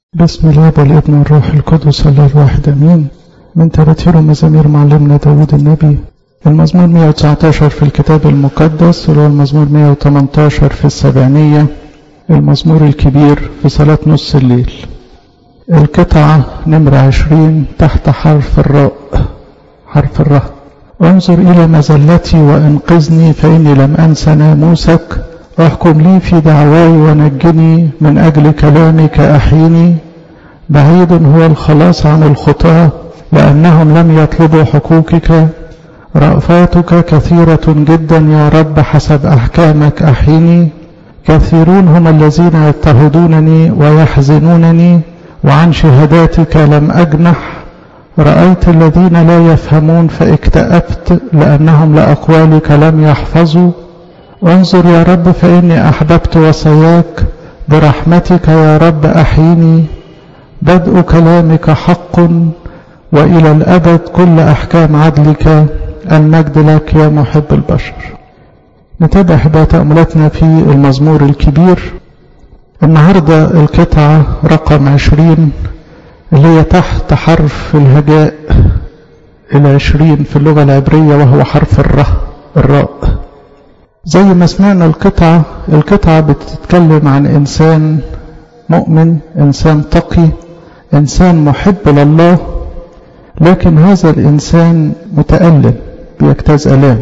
بسم الله والابن والروح القدس الله الواحد امين من تراتير ومزامير معلمنا داود النبي المزمور 119 في الكتاب المقدس اللي هو المزمور 118 في السبعينية المزمور الكبير في صلاة نص الليل القطعة نمرة 20 تحت حرف الراء حرف الراء انظر إلى مزلتي وانقذني فإني لم أنس ناموسك احكم لي في دعواي ونجني من أجل كلامك أحيني بعيد هو الخلاص عن الخطاة لأنهم لم يطلبوا حقوقك رأفاتك كثيرة جدا يا رب حسب أحكامك أحيني كثيرون هم الذين يضطهدونني ويحزنونني وعن شهاداتك لم أجنح رأيت الذين لا يفهمون فاكتأبت لأنهم لأقوالك لم يحفظوا انظر يا رب فإني أحببت وصاياك برحمتك يا رب أحيني بدء كلامك حق وإلى الأبد كل أحكام عدلك المجد لك يا محب البشر نتابع حبا تأملاتنا في المزمور الكبير النهاردة القطعة رقم عشرين اللي هي تحت حرف الهجاء العشرين في اللغة العبرية وهو حرف الره الراء زي ما سمعنا القطعة القطعة بتتكلم عن إنسان مؤمن إنسان تقي إنسان محب لله لكن هذا الإنسان متألم بيجتاز ألام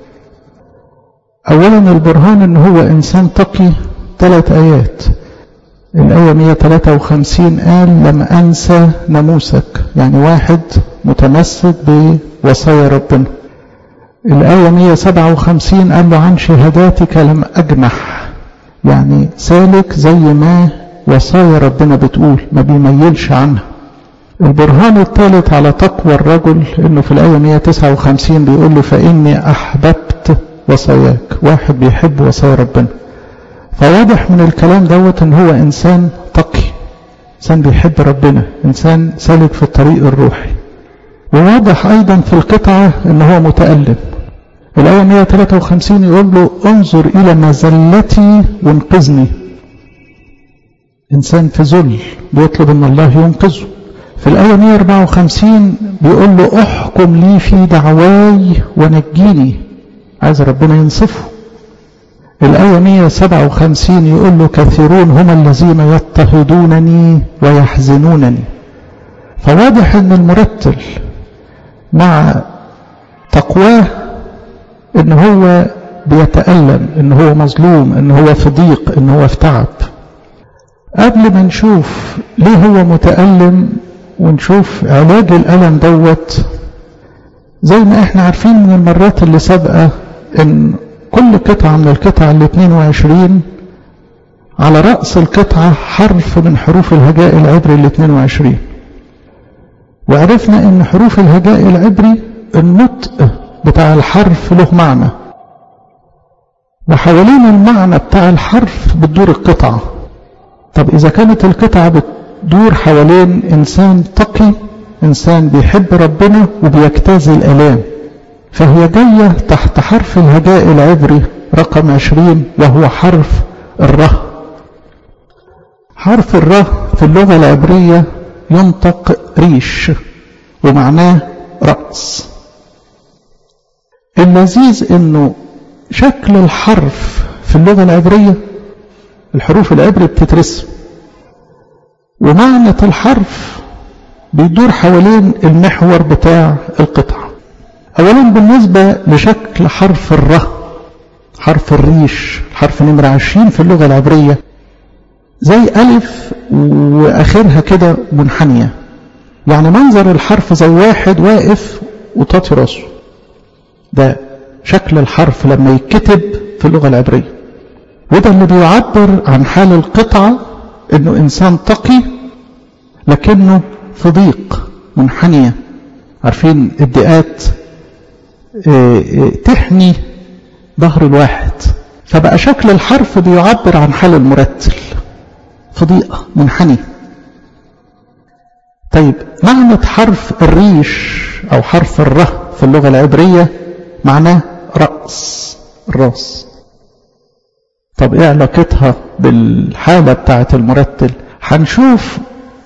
أولا البرهان أن هو إنسان تقي ثلاث آيات الآية 153 قال لم أنسى ناموسك يعني واحد متمسك بوصايا ربنا الآية 157 قال له عن شهاداتك لم أجنح يعني سالك زي ما وصايا ربنا بتقول ما بيميلش عنها البرهان الثالث على تقوى الرجل انه في الآية 159 بيقول له فإني أحببت وصاياك واحد بيحب وصايا ربنا فواضح من الكلام دوت ان هو انسان تقي انسان بيحب ربنا انسان سالك في الطريق الروحي وواضح ايضا في القطعة ان هو متألم الآية 153 يقول له انظر إلى مزلتي وانقذني إنسان في ذل بيطلب أن الله ينقذه في الآية 154 بيقول له احكم لي في دعواي ونجيني عايز ربنا ينصفه الآية 157 يقول له كثيرون هم الذين يضطهدونني ويحزنونني فواضح أن المرتل مع تقواه ان هو بيتألم ان هو مظلوم ان هو في ضيق ان هو في تعب قبل ما نشوف ليه هو متألم ونشوف علاج الألم دوت زي ما احنا عارفين من المرات اللي سابقة ان كل قطعة من القطع ال 22 على رأس القطعة حرف من حروف الهجاء العبري ال 22 وعرفنا ان حروف الهجاء العبري النطق بتاع الحرف له معنى وحوالين المعنى بتاع الحرف بتدور القطعة طب إذا كانت القطعة بتدور حوالين إنسان تقي إنسان بيحب ربنا وبيجتاز الألام فهي جاية تحت حرف الهجاء العبري رقم عشرين وهو حرف الره حرف الره في اللغة العبرية ينطق ريش ومعناه رأس اللذيذ انه شكل الحرف في اللغة العبرية الحروف العبرية بتترسم ومعنى الحرف بيدور حوالين المحور بتاع القطعة اولا بالنسبة لشكل حرف الره حرف الريش حرف نمرة عشرين في اللغة العبرية زي ألف وآخرها كده منحنية يعني منظر الحرف زي واحد واقف وطاطي راسه ده شكل الحرف لما يتكتب في اللغة العبرية وده اللي بيعبر عن حال القطعة انه انسان تقي لكنه في ضيق منحنية عارفين الدقات تحني ظهر الواحد فبقى شكل الحرف بيعبر عن حال المرتل في ضيقة منحني طيب معنى حرف الريش او حرف الره في اللغة العبرية معناه رأس الراس طب ايه علاقتها بالحالة بتاعت المرتل هنشوف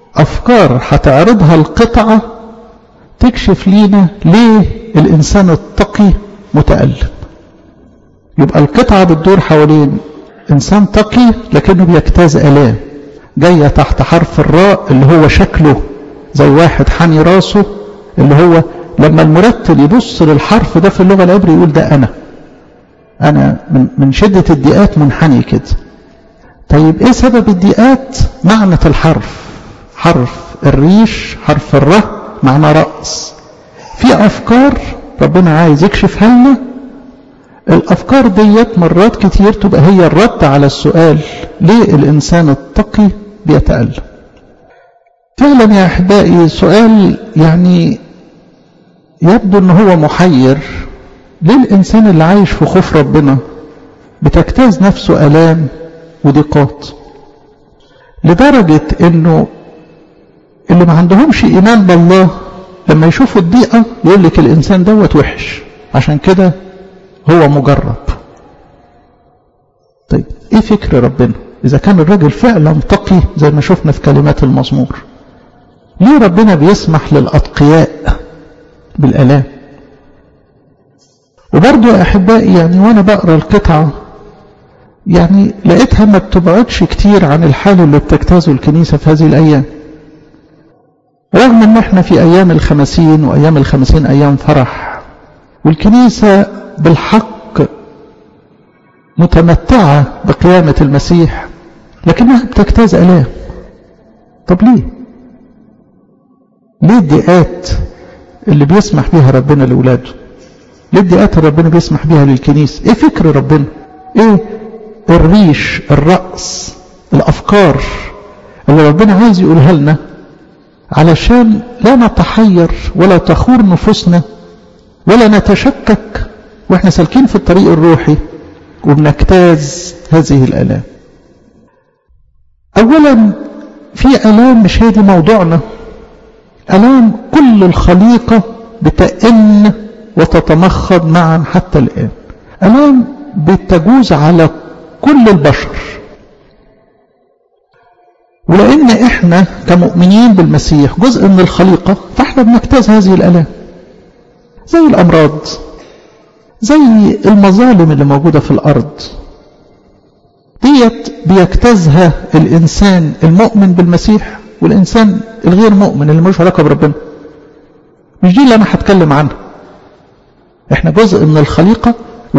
أفكار هتعرضها القطعة تكشف لينا ليه الإنسان التقي متألم يبقى القطعة بتدور حوالين إنسان تقي لكنه بيجتاز آلام جاية تحت حرف الراء اللي هو شكله زي واحد حني راسه اللي هو لما المرتل يبص للحرف ده في اللغة العبرية يقول ده أنا أنا من, من شدة الضيقات منحني كده طيب إيه سبب الضيقات معنى الحرف حرف الريش حرف الره معنى رأس في أفكار ربنا عايز يكشفها لنا الأفكار ديت مرات كتير تبقى هي الرد على السؤال ليه الإنسان التقي بيتألم فعلا يا أحبائي سؤال يعني يبدو أنه هو محير ليه الإنسان اللي عايش في خوف ربنا بتجتاز نفسه ألام وضيقات لدرجة أنه اللي ما عندهمش إيمان بالله لما يشوفوا الضيقة يقول لك الإنسان دوت وحش عشان كده هو مجرب طيب ايه فكر ربنا اذا كان الراجل فعلا تقي زي ما شفنا في كلمات المزمور ليه ربنا بيسمح للأتقياء بالآلام وبرضو يا أحبائي يعني وأنا بقرأ القطعة يعني لقيتها ما بتبعدش كتير عن الحال اللي بتجتازه الكنيسة في هذه الأيام رغم ان احنا في ايام الخمسين وايام الخمسين ايام فرح والكنيسة بالحق متمتعة بقيامة المسيح لكنها بتجتاز الام طب ليه ليه الضيقات اللي بيسمح بيها ربنا لاولاده ليه الضيقات اللي ربنا بيسمح بيها للكنيسة ايه فكر ربنا ايه الريش الرأس الافكار اللي ربنا عايز يقولها لنا علشان لا نتحير ولا تخور نفوسنا ولا نتشكك واحنا سالكين في الطريق الروحي وبنجتاز هذه الآلام أولا في آلام مش هي دي موضوعنا آلام كل الخليقة بتئن وتتمخض معا حتى الآن آلام بتجوز على كل البشر ولأن إحنا كمؤمنين بالمسيح جزء من الخليقة فإحنا بنجتاز هذه الآلام زي الأمراض زي المظالم اللي موجودة في الأرض ديت بيجتازها الإنسان المؤمن بالمسيح والإنسان الغير مؤمن اللي ملوش علاقة بربنا مش دي اللي أنا هتكلم عنها إحنا جزء من الخليقة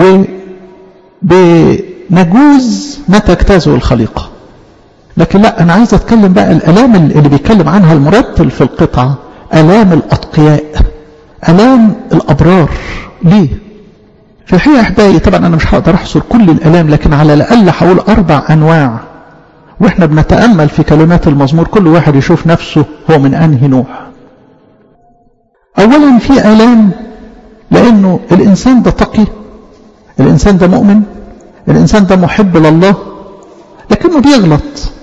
وبنجوز ما تجتازه الخليقة لكن لا أنا عايز أتكلم بقى الألام اللي بيتكلم عنها المرتل في القطعة ألام الأتقياء ألام الأبرار ليه؟ في الحقيقة أحبائي طبعا أنا مش هقدر أحصر كل الألام لكن على الأقل هقول أربع أنواع وإحنا بنتأمل في كلمات المزمور كل واحد يشوف نفسه هو من أنهي نوع أولا في ألام لأنه الإنسان ده تقي الإنسان ده مؤمن الإنسان ده محب لله لكنه بيغلط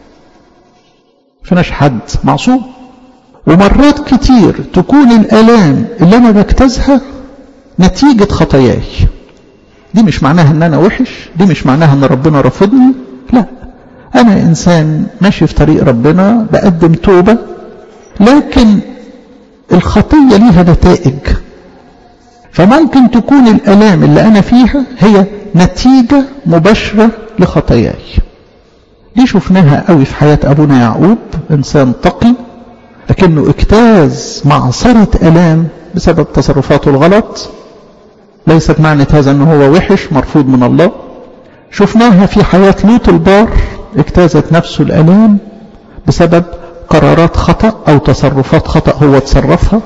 فيناش حد معصوم ومرات كتير تكون الآلام اللي أنا بجتازها نتيجة خطاياي دي مش معناها ان انا وحش دي مش معناها ان ربنا رفضني لا انا انسان ماشي في طريق ربنا بقدم توبة لكن الخطية ليها نتائج فممكن تكون الالام اللي انا فيها هي نتيجة مباشرة لخطاياي دي شفناها قوي في حياة ابونا يعقوب انسان تقي لكنه اجتاز معصرة الام بسبب تصرفاته الغلط ليست معنى هذا أنه هو وحش مرفوض من الله شفناها في حياة لوط البار اجتازت نفسه الألام بسبب قرارات خطأ أو تصرفات خطأ هو تصرفها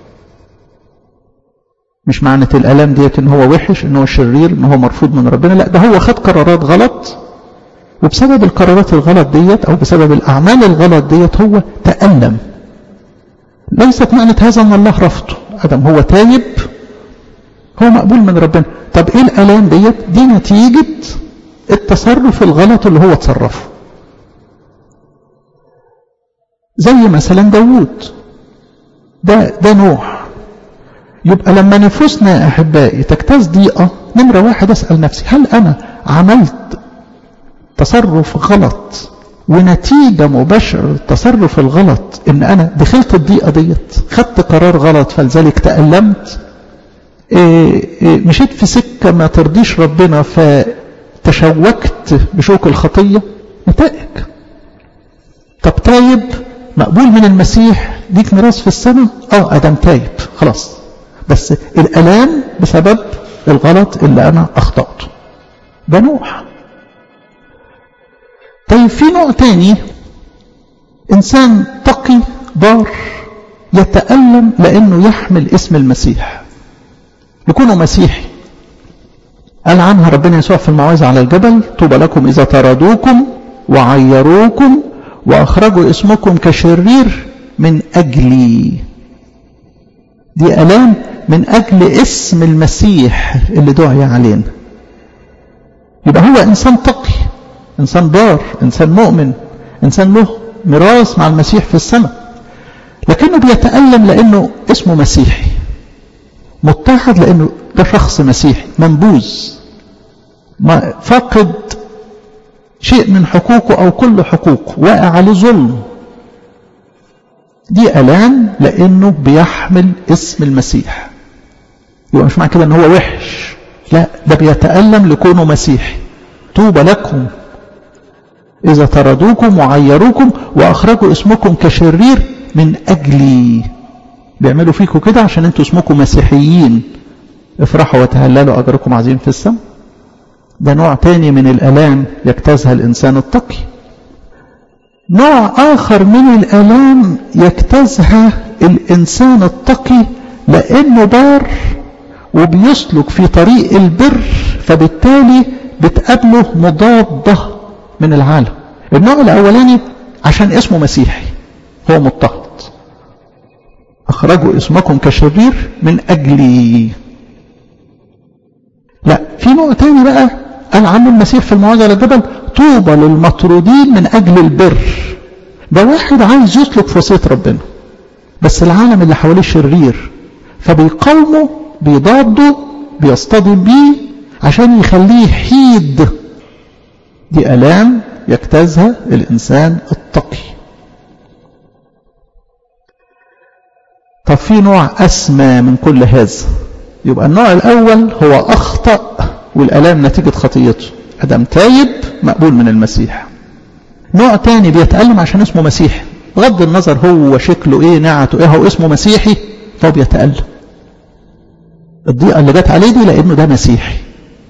مش معنى الألام ديت ان هو وحش ان هو شرير ان هو مرفوض من ربنا لا ده هو خد قرارات غلط وبسبب القرارات الغلط ديت او بسبب الاعمال الغلط ديت هو تألم ليست معنى هذا ان الله رفضه ادم هو تايب هو مقبول من ربنا طب ايه الالام ديت دي نتيجة التصرف الغلط اللي هو تصرفه زي مثلا داوود ده ده نوع يبقى لما نفوسنا يا احبائي تجتاز ضيقه نمره واحد اسال نفسي هل انا عملت تصرف غلط ونتيجة مباشرة للتصرف الغلط ان انا دخلت الضيقة ديت خدت قرار غلط فلذلك تألمت إيه إيه مشيت في سكة ما ترضيش ربنا فتشوكت بشوك الخطية نتائج طب تايب مقبول من المسيح ليك ميراث في السماء اه ادم تايب خلاص بس الالام بسبب الغلط اللي انا اخطأته ده نوع طيب في نوع تاني انسان تقي بار يتألم لانه يحمل اسم المسيح يكونوا مسيحي قال عنها ربنا يسوع في الموعظة على الجبل طوبى لكم إذا طردوكم وعيروكم وأخرجوا اسمكم كشرير من أجلي دي ألام من أجل اسم المسيح اللي دعي علينا يبقى هو إنسان تقي إنسان بار إنسان مؤمن إنسان له ميراث مع المسيح في السماء لكنه بيتألم لأنه اسمه مسيحي مضطهد لأنه ده شخص مسيحي منبوذ ما فقد شيء من حقوقه أو كل حقوقه واقع عليه ظلم دي ألام لأنه بيحمل اسم المسيح يبقى مش معنى كده ان هو وحش لا ده بيتألم لكونه مسيحي طوبى لكم إذا طردوكم وعيروكم وأخرجوا اسمكم كشرير من أجلي بيعملوا فيكم كده عشان انتوا اسمكم مسيحيين افرحوا وتهللوا أجركم عظيم في السماء ده نوع تاني من الألام يجتازها الإنسان التقي نوع آخر من الألام يجتازها الإنسان التقي لأنه بار وبيسلك في طريق البر فبالتالي بتقابله مضادة من العالم النوع الأولاني عشان اسمه مسيحي هو مضطهد أخرجوا اسمكم كشرير من أجلي لا في نوع تاني بقى قال عنه المسيح في المواجهة على الجبل طوبى للمطرودين من أجل البر ده واحد عايز يسلك في وصية ربنا بس العالم اللي حواليه شرير فبيقاومه بيضاده بيصطدم بيه عشان يخليه يحيد دي ألام يجتازها الإنسان التقي طب في نوع أسمى من كل هذا يبقى النوع الأول هو أخطأ والألام نتيجة خطيته أدم تايب مقبول من المسيح نوع تاني بيتألم عشان اسمه مسيحي بغض النظر هو شكله ايه نعته ايه هو اسمه مسيحي فهو بيتألم الضيقة اللي جت عليه دي لأنه ده مسيحي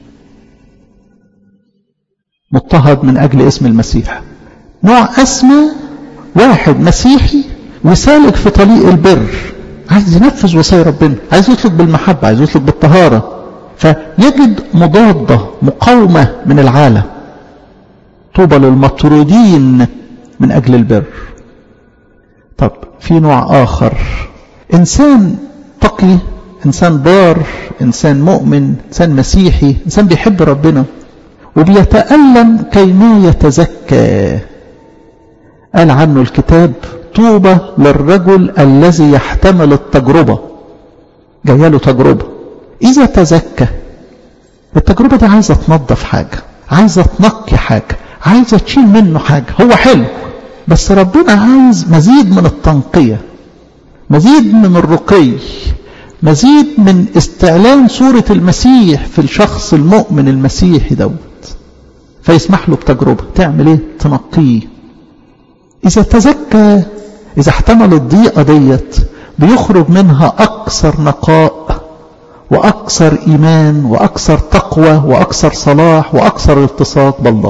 مضطهد من أجل اسم المسيح نوع أسمى واحد مسيحي وسالك في طريق البر عايز ينفذ وصايا ربنا عايز يطلق بالمحبة عايز يطلق بالطهارة فيجد مضادة مقاومة من العالم طوبى للمطرودين من أجل البر طب في نوع آخر إنسان تقي إنسان بار إنسان مؤمن إنسان مسيحي إنسان بيحب ربنا وبيتألم كيما يتزكى قال عنه الكتاب طوبى للرجل الذي يحتمل التجربة جايه له تجربة إذا تزكى التجربة دي عايزة تنظف حاجة عايزة تنقي حاجة عايزة تشيل منه حاجة هو حلو بس ربنا عايز مزيد من التنقية مزيد من الرقي مزيد من استعلان صورة المسيح في الشخص المؤمن المسيحي دوت فيسمح له بتجربة تعمل ايه تنقيه إذا تزكى إذا احتمل الضيقة ديت بيخرج منها أكثر نقاء وأكثر إيمان وأكثر تقوى وأكثر صلاح وأكثر التصاق بالله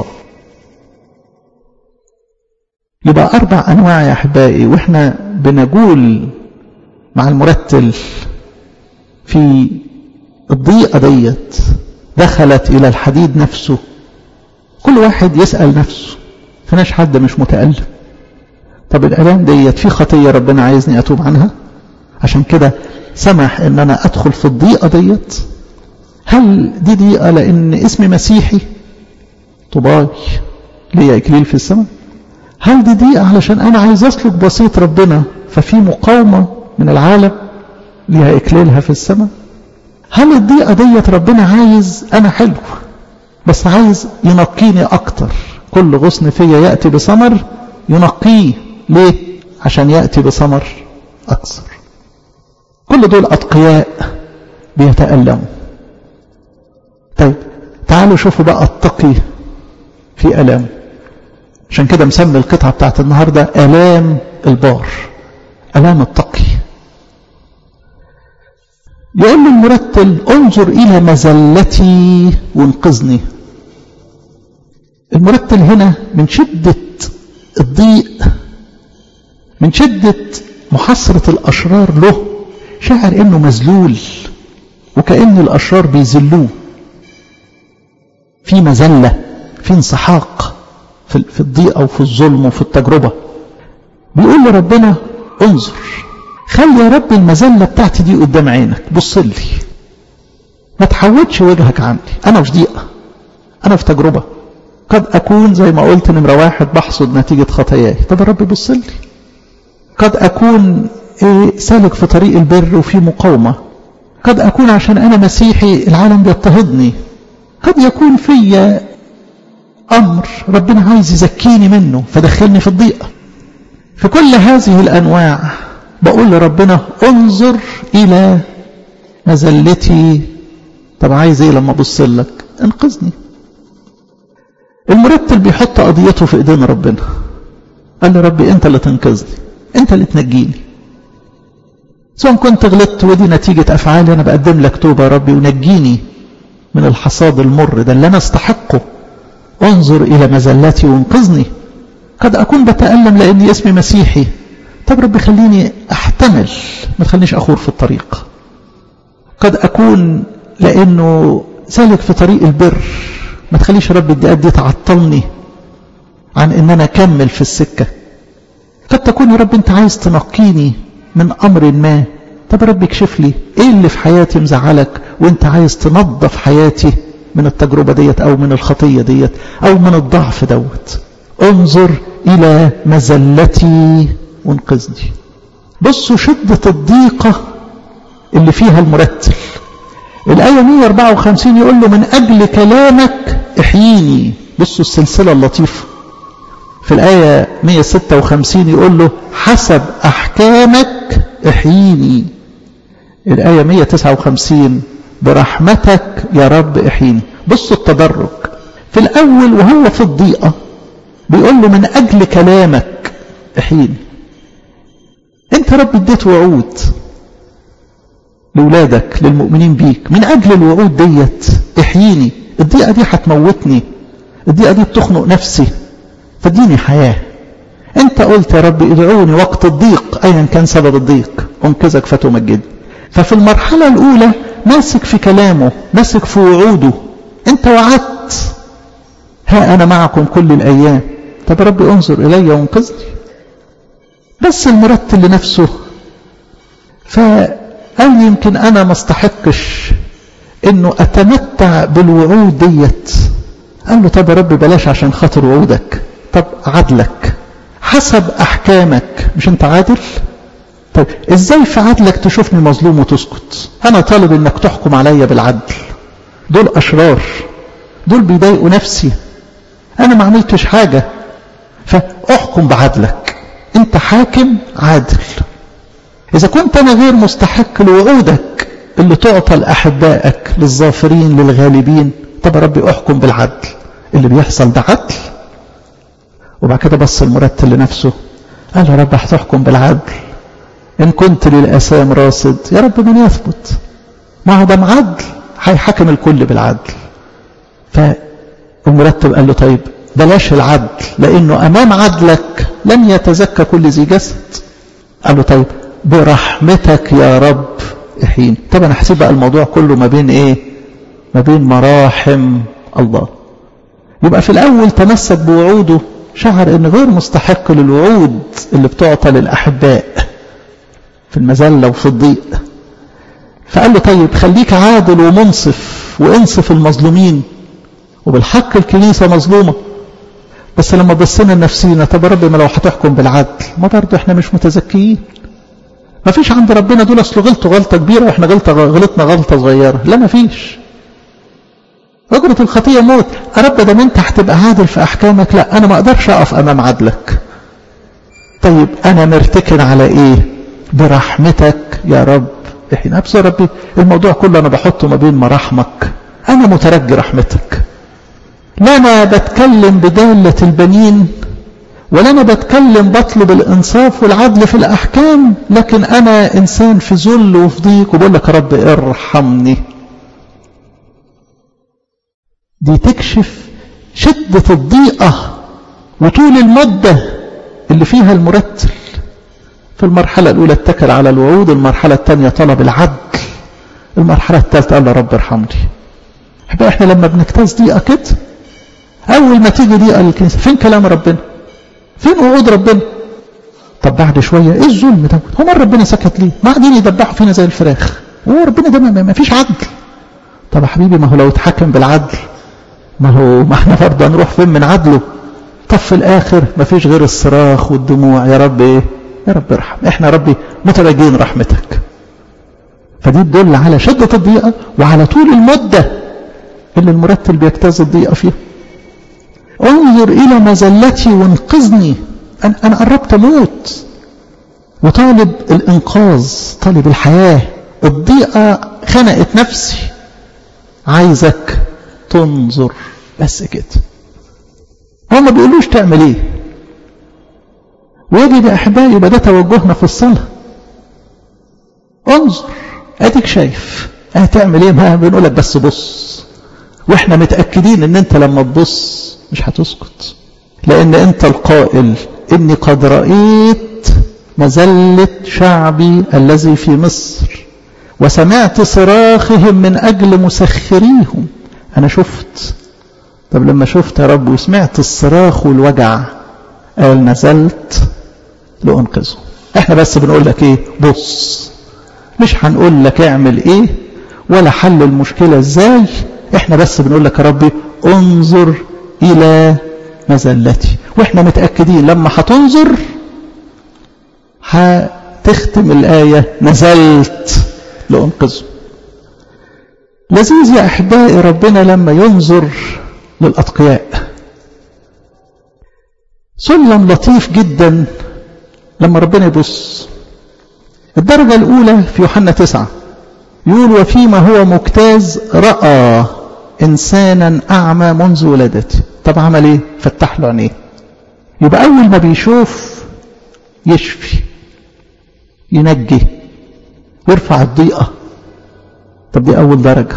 يبقى أربع أنواع يا أحبائي وإحنا بنقول مع المرتل في الضيقة ديت دخلت إلى الحديد نفسه كل واحد يسأل نفسه فناش حد مش متألم طب الألام ديت في خطية ربنا عايزني أتوب عنها عشان كده سمح ان انا ادخل في الضيقة ديت هل دي ضيقة لان اسمي مسيحي طباي ليا اكليل في السماء هل دي ضيقة علشان انا عايز اسلك بوصية ربنا ففي مقاومة من العالم ليها اكليلها في السماء هل الضيقة ديت ربنا عايز انا حلو بس عايز ينقيني اكتر كل غصن فيا يأتي بثمر ينقيه ليه عشان يأتي بثمر أكثر كل دول أتقياء بيتألموا طيب تعالوا شوفوا بقى التقي في ألام عشان كده مسمي القطعة بتاعت النهاردة ألام البار ألام التقي يقول له المرتل انظر إلى مزلتي وانقذني المرتل هنا من شدة الضيق من شدة محصرة الأشرار له شعر إنه مذلول وكأن الأشرار بيذلوه في مذلة في انسحاق في الضيق أو في الظلم وفي التجربة بيقول لربنا انظر خلي يا رب المذلة بتاعتي دي قدام عينك بص لي ما تحودش وجهك عني أنا في ضيقة أنا في تجربة قد أكون زي ما قلت نمرة واحد بحصد نتيجة خطاياي طب يا رب بص لي قد أكون إيه سالك في طريق البر وفي مقاومة قد أكون عشان أنا مسيحي العالم بيضطهدني قد يكون في أمر ربنا عايز يزكيني منه فدخلني في الضيقة في كل هذه الأنواع بقول لربنا انظر إلى مزلتي طب عايز ايه لما ابص لك انقذني المرتل بيحط قضيته في ايدين ربنا قال له ربي انت اللي تنقذني انت اللي تنجيني سواء كنت غلطت ودي نتيجة افعالي انا بقدم لك توبة يا ربي ونجيني من الحصاد المر ده اللي انا استحقه انظر الى مزلتي وانقذني قد اكون بتألم لاني اسمي مسيحي طب ربي خليني احتمل ما تخلينيش اخور في الطريق قد اكون لانه سالك في طريق البر ما تخليش رب الدقات دي تعطلني عن ان انا اكمل في السكة قد تكون يا رب انت عايز تنقيني من امر ما طب يا رب اكشف لي ايه اللي في حياتي مزعلك وانت عايز تنظف حياتي من التجربة ديت او من الخطية ديت او من الضعف دوت انظر الى مزلتي وانقذني بصوا شدة الضيقة اللي فيها المرتل الآية 154 يقول له من أجل كلامك احييني بصوا السلسلة اللطيفة في الآية 156 يقول له حسب أحكامك احييني الآية 159 برحمتك يا رب احييني بصوا التدرج في الأول وهو في الضيقة بيقول له من أجل كلامك احييني انت رب اديت وعود لولادك للمؤمنين بيك من أجل الوعود ديت احييني الضيقة دي هتموتني الضيقة دي بتخنق نفسي فاديني حياة انت قلت يا رب ادعوني وقت الضيق ايا كان سبب الضيق انقذك فتمجد ففي المرحلة الاولى ماسك في كلامه ماسك في وعوده انت وعدت ها انا معكم كل الايام طب يا رب انظر الي وانقذني بس المرتل لنفسه فقال يمكن انا ما استحقش انه اتمتع بالوعود ديت قال له طب يا رب بلاش عشان خاطر وعودك طب عدلك حسب احكامك مش انت عادل طيب ازاي في عدلك تشوفني مظلوم وتسكت انا طالب انك تحكم عليا بالعدل دول اشرار دول بيضايقوا نفسي انا ما عملتش حاجة فاحكم بعدلك انت حاكم عادل اذا كنت انا غير مستحق لوعودك اللي تعطى لاحبائك للظافرين للغالبين طب يا ربي احكم بالعدل اللي بيحصل ده عدل وبعد كده بص المرتل لنفسه قال يا رب هتحكم بالعدل ان كنت للاسام راصد يا رب من يثبت ما هو ده عدل هيحكم الكل بالعدل فالمرتب قال له طيب بلاش العدل لانه امام عدلك لن يتزكى كل ذي جسد قال له طيب برحمتك يا رب احين طب انا هسيب بقى الموضوع كله ما بين ايه ما بين مراحم الله يبقى في الاول تمسك بوعوده شعر ان غير مستحق للوعود اللي بتعطى للاحباء في المذله وفي الضيق فقال له طيب خليك عادل ومنصف وانصف المظلومين وبالحق الكنيسه مظلومه بس لما بصينا لنفسينا طب يا رب ما لو هتحكم بالعدل ما برضه احنا مش متزكيين ما فيش عند ربنا دول اصل غلطوا غلطه كبيره واحنا غلطه غلطنا غلطه صغيره لا ما فيش أجرة الخطية موت يا رب ده انت هتبقى عادل في أحكامك لا أنا ما أقدرش أقف أمام عدلك طيب أنا مرتكن على إيه برحمتك يا رب احنا نفس ربي الموضوع كله أنا بحطه ما بين مراحمك أنا مترجي رحمتك لا أنا بتكلم بدالة البنين ولا أنا بتكلم بطلب الإنصاف والعدل في الأحكام لكن أنا إنسان في ذل وفي ضيق وبقول لك يا رب ارحمني دي تكشف شدة الضيقة وطول المدة اللي فيها المرتل في المرحلة الأولى اتكل على الوعود المرحلة الثانية طلب العدل المرحلة الثالثة قال له رب ارحمني يبقى احنا لما بنجتاز ضيقة كده أول ما تيجي ضيقة للكنيسة فين كلام ربنا فين وعود ربنا طب بعد شوية ايه الظلم ده هو مر ربنا سكت ليه ما قاعدين يدبحوا فينا زي الفراخ هو ربنا ده ما فيش عدل طب يا حبيبي ما هو لو اتحكم بالعدل ما هو ما احنا برضه هنروح فين من عدله طب في الاخر ما فيش غير الصراخ والدموع يا رب ايه يا رب ارحم احنا ربي مترجين رحمتك فدي تدل على شدة الضيقة وعلى طول المدة اللي المرتل بيجتاز الضيقة فيها انظر الى مزلتي وانقذني انا انا قربت اموت وطالب الانقاذ طالب الحياة الضيقة خنقت نفسي عايزك تنظر بس كده هو ما بيقولوش تعمل ايه ويجب يا احبائي يبقى ده توجهنا في الصلاه انظر اديك شايف هتعمل ايه ما بنقول لك بس بص واحنا متاكدين ان انت لما تبص مش هتسكت لان انت القائل اني قد رايت مذله شعبي الذي في مصر وسمعت صراخهم من اجل مسخريهم انا شفت طب لما شفت يا رب وسمعت الصراخ والوجع قال نزلت لأنقذه احنا بس بنقول لك ايه بص مش هنقول لك اعمل ايه ولا حل المشكلة ازاي احنا بس بنقول لك يا ربي انظر الى مزلتي واحنا متأكدين لما هتنظر هتختم الآية نزلت لأنقذه لذيذ يا أحبائي ربنا لما ينظر للأتقياء سلم لطيف جدا لما ربنا يبص الدرجة الأولى في يوحنا تسعة يقول وفيما هو مجتاز رأى إنسانا أعمى منذ ولادته طب عمل إيه؟ فتح له عينيه يبقى أول ما بيشوف يشفي ينجي يرفع الضيقة طب دي أول درجة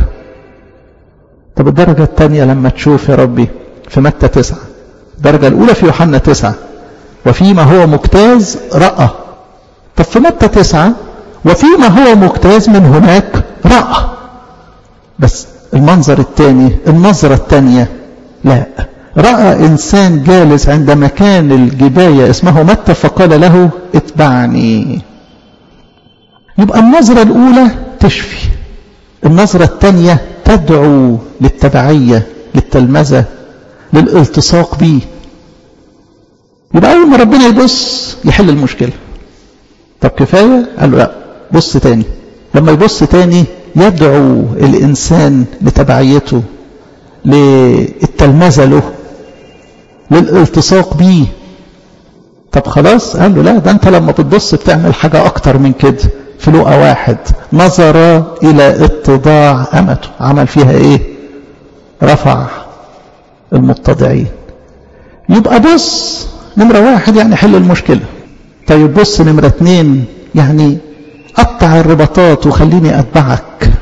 طب الدرجة الثانية لما تشوف يا ربي في متى تسعة الدرجة الأولى في يوحنا تسعة وفيما هو مجتاز رأى طب في متى تسعة وفيما هو مجتاز من هناك رأى بس المنظر الثاني النظرة الثانية لا رأى إنسان جالس عند مكان الجباية اسمه متى فقال له اتبعني يبقى النظرة الأولى تشفي النظرة الثانية تدعو للتبعية للتلمذة للالتصاق بيه يبقى أول ما ربنا يبص يحل المشكلة طب كفاية قال له لا بص تاني لما يبص تاني يدعو الإنسان لتبعيته للتلمذة له للالتصاق بيه طب خلاص قال له لا ده انت لما بتبص بتعمل حاجة اكتر من كده في لقى واحد نظر الى اتضاع امته عمل فيها ايه رفع المتضعين يبقى بص نمرة واحد يعني حل المشكلة طيب بص نمرة اتنين يعني قطع الرباطات وخليني اتبعك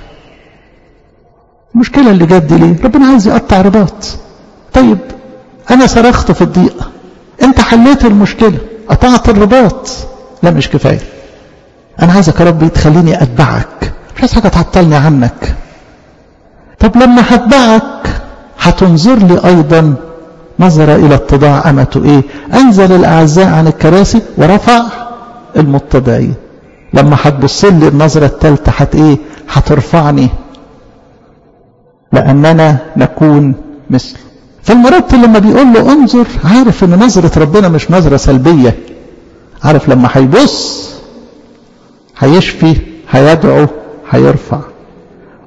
المشكلة اللي جت دي ليه ربنا عايز يقطع رباط طيب انا صرخت في الضيقة انت حليت المشكلة قطعت الرباط لا مش كفاية انا عايزك يا رب تخليني اتبعك مش عايز حاجة تعطلني عنك طب لما هتبعك هتنظر لي ايضا نظر الى اتضاع امته ايه انزل الاعزاء عن الكراسي ورفع المتضعين لما هتبص لي النظرة الثالثة هت ايه هترفعني لاننا نكون مثله فالمرتل لما بيقول له انظر عارف ان نظرة ربنا مش نظرة سلبية عارف لما هيبص هيشفي هيدعو هيرفع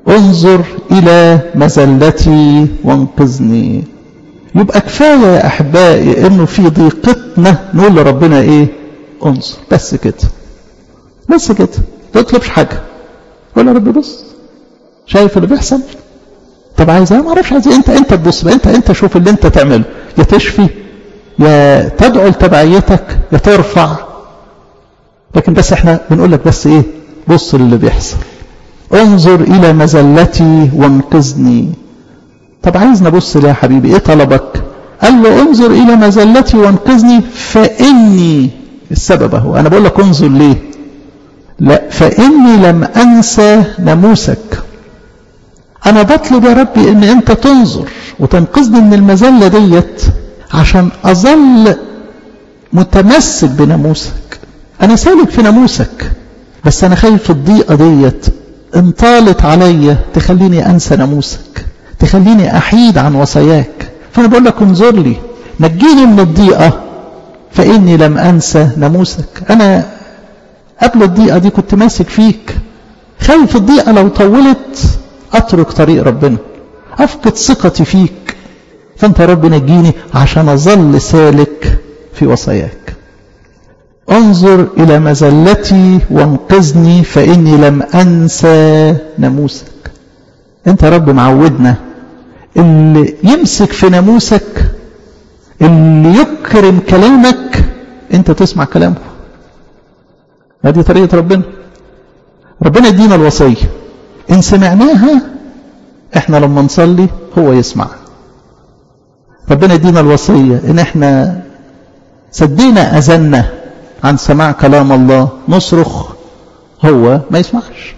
انظر إلى مزلتي وانقذني يبقى كفاية يا أحبائي إنه في ضيقتنا نقول لربنا إيه انظر بس كده بس كده ما تطلبش حاجة قول يا رب بص شايف اللي بيحصل طب عايز ايه ما اعرفش عايز ايه انت انت تبص بقى انت انت شوف اللي انت تعمله يا تشفي يا تدعو لتبعيتك يا ترفع لكن بس احنا بنقول لك بس ايه بص للي بيحصل انظر الى مزلتي وانقذني طب عايز نبص ليه يا حبيبي ايه طلبك قال له انظر الى مزلتي وانقذني فاني السبب اهو انا بقول لك انظر ليه لا فاني لم انسى ناموسك انا بطلب يا ربي ان انت تنظر وتنقذني من المذله ديت عشان اظل متمسك بناموسك انا سالك في ناموسك بس انا خايف الضيقه ديت انطالت عليا تخليني انسى ناموسك تخليني احيد عن وصاياك فانا بقول لك انظر لي نجيني من الضيقه فاني لم انسى ناموسك انا قبل الضيقه دي كنت ماسك فيك خايف الضيقه لو طولت اترك طريق ربنا افقد ثقتي فيك فانت يا رب نجيني عشان اظل سالك في وصاياك انظر الى مزلتي وانقذني فاني لم انسى ناموسك انت يا رب معودنا اللي يمسك في ناموسك اللي يكرم كلامك انت تسمع كلامه هذه طريقه ربنا ربنا يدينا الوصيه ان سمعناها احنا لما نصلي هو يسمع ربنا يدينا الوصيه ان احنا سدينا اذنا عن سماع كلام الله نصرخ هو ما يسمعش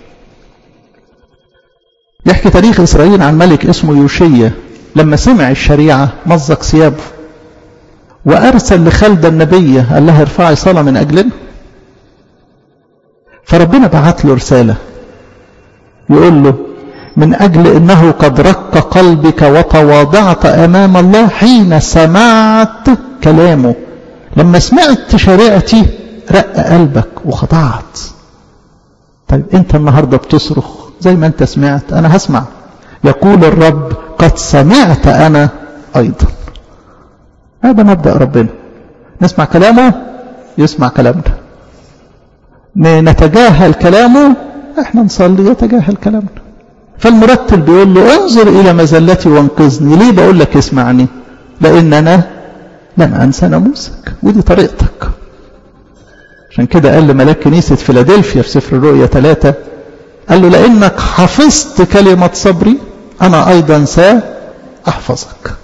يحكي تاريخ إسرائيل عن ملك اسمه يوشية لما سمع الشريعة مزق ثيابه وأرسل لخلدة النبية قال لها ارفعي صلاة من أجلنا فربنا بعت له رسالة يقول له من أجل أنه قد رق قلبك وتواضعت أمام الله حين سمعت كلامه لما سمعت شريعتي رق قلبك وخضعت طيب انت النهارده بتصرخ زي ما انت سمعت انا هسمع يقول الرب قد سمعت انا ايضا هذا مبدا ربنا نسمع كلامه يسمع كلامنا نتجاهل كلامه احنا نصلي يتجاهل كلامنا فالمرتل بيقول له انظر الى مزلتي وانقذني ليه بقول لك اسمعني لان انا لم انسى ناموسك ودي طريقتك عشان كده قال لملاك كنيسة فيلادلفيا في سفر الرؤيا ثلاثة قال له لأنك حفظت كلمة صبري أنا أيضا سأحفظك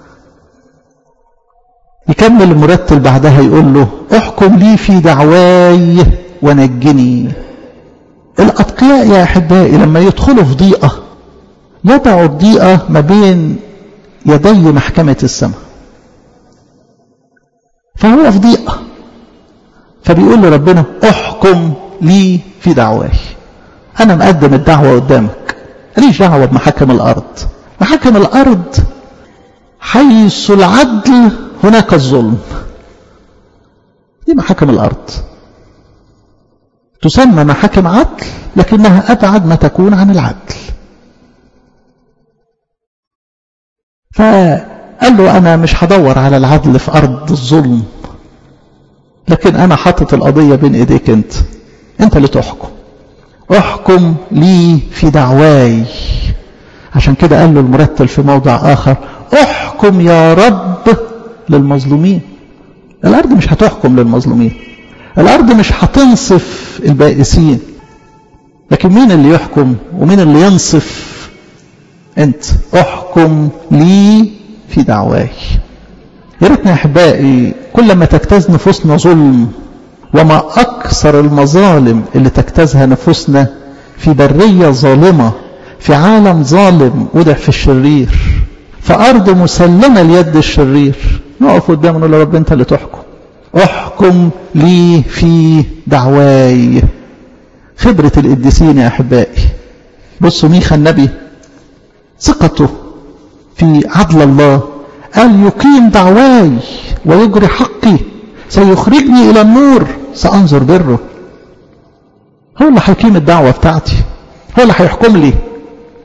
يكمل المرتل بعدها يقول له احكم لي في دعواي ونجني الأتقياء يا أحبائي لما يدخلوا في ضيقة يضعوا الضيقة ما بين يدي محكمة السماء فهو في ضيقة فبيقول لربنا احكم لي في دعواي انا مقدم الدعوة قدامك ماليش دعوة بمحاكم الارض محاكم الارض حيث العدل هناك الظلم دي محاكم الارض تسمى محاكم عدل لكنها ابعد ما تكون عن العدل فقال له انا مش هدور على العدل في ارض الظلم لكن انا حاطط القضيه بين ايديك انت انت اللي تحكم احكم لي في دعواي عشان كده قال له المرتل في موضع اخر احكم يا رب للمظلومين الارض مش هتحكم للمظلومين الارض مش هتنصف البائسين لكن مين اللي يحكم ومين اللي ينصف انت احكم لي في دعواي يا ريتنا يا احبائي كل ما تجتاز نفوسنا ظلم وما اكثر المظالم اللي تجتازها نفوسنا في بريه ظالمه في عالم ظالم وضع في الشرير في ارض مسلمه ليد الشرير نقف قدامه نقول يا رب انت اللي تحكم احكم لي في دعواي خبره القديسين يا احبائي بصوا ميخا النبي ثقته في عدل الله قال يقيم دعواي ويجري حقي سيخرجني إلى النور سأنظر بره هو اللي هيقيم الدعوة بتاعتي هو اللي هيحكم لي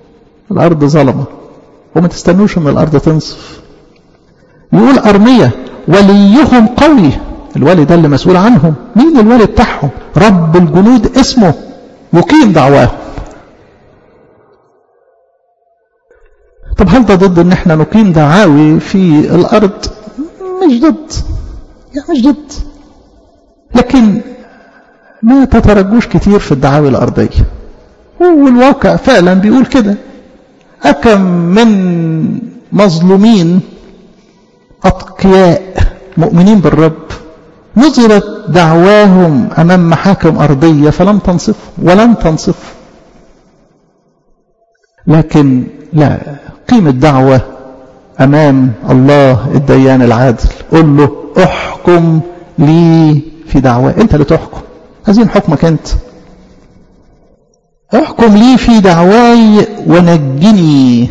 الأرض ظلمة وما تستنوش ان الأرض تنصف يقول أرمية وليهم قوي الولي ده اللي مسؤول عنهم مين الولي بتاعهم رب الجنود اسمه يقيم دعواهم طب هل ده ضد ان احنا نقيم دعاوي في الارض مش ضد يعني مش ضد لكن ما تترجوش كتير في الدعاوي الارضيه والواقع فعلا بيقول كده أكم من مظلومين أتقياء مؤمنين بالرب نظرت دعواهم أمام محاكم أرضية فلم تنصف ولن تنصف لكن لا قيم الدعوة أمام الله الديان العادل قل له احكم لي في دعوة أنت اللي تحكم عايزين حكمك أنت احكم لي في دعواي ونجني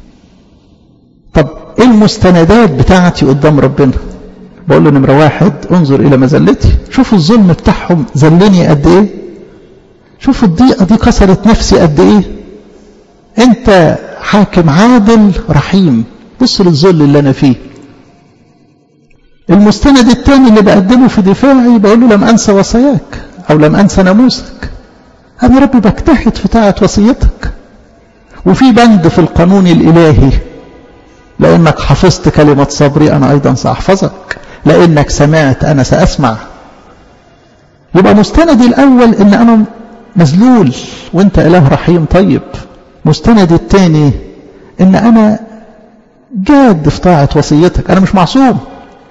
طب ايه المستندات بتاعتي قدام ربنا بقول له نمرة واحد انظر الى مزلتي شوفوا الظلم بتاعهم ذلني قد ايه شوفوا الضيقة دي كسرت نفسي قد ايه انت حاكم عادل رحيم بص للذل اللي انا فيه المستند الثاني اللي بقدمه في دفاعي بقول له لم انسى وصاياك او لم انسى ناموسك أنا يا رب بجتهد في طاعة وصيتك وفي بند في القانون الإلهي لأنك حفظت كلمة صبري أنا أيضا سأحفظك لأنك سمعت أنا سأسمع يبقى مستندي الأول إن أنا مذلول وأنت إله رحيم طيب مستندي الثاني إن أنا جاد في طاعة وصيتك أنا مش معصوم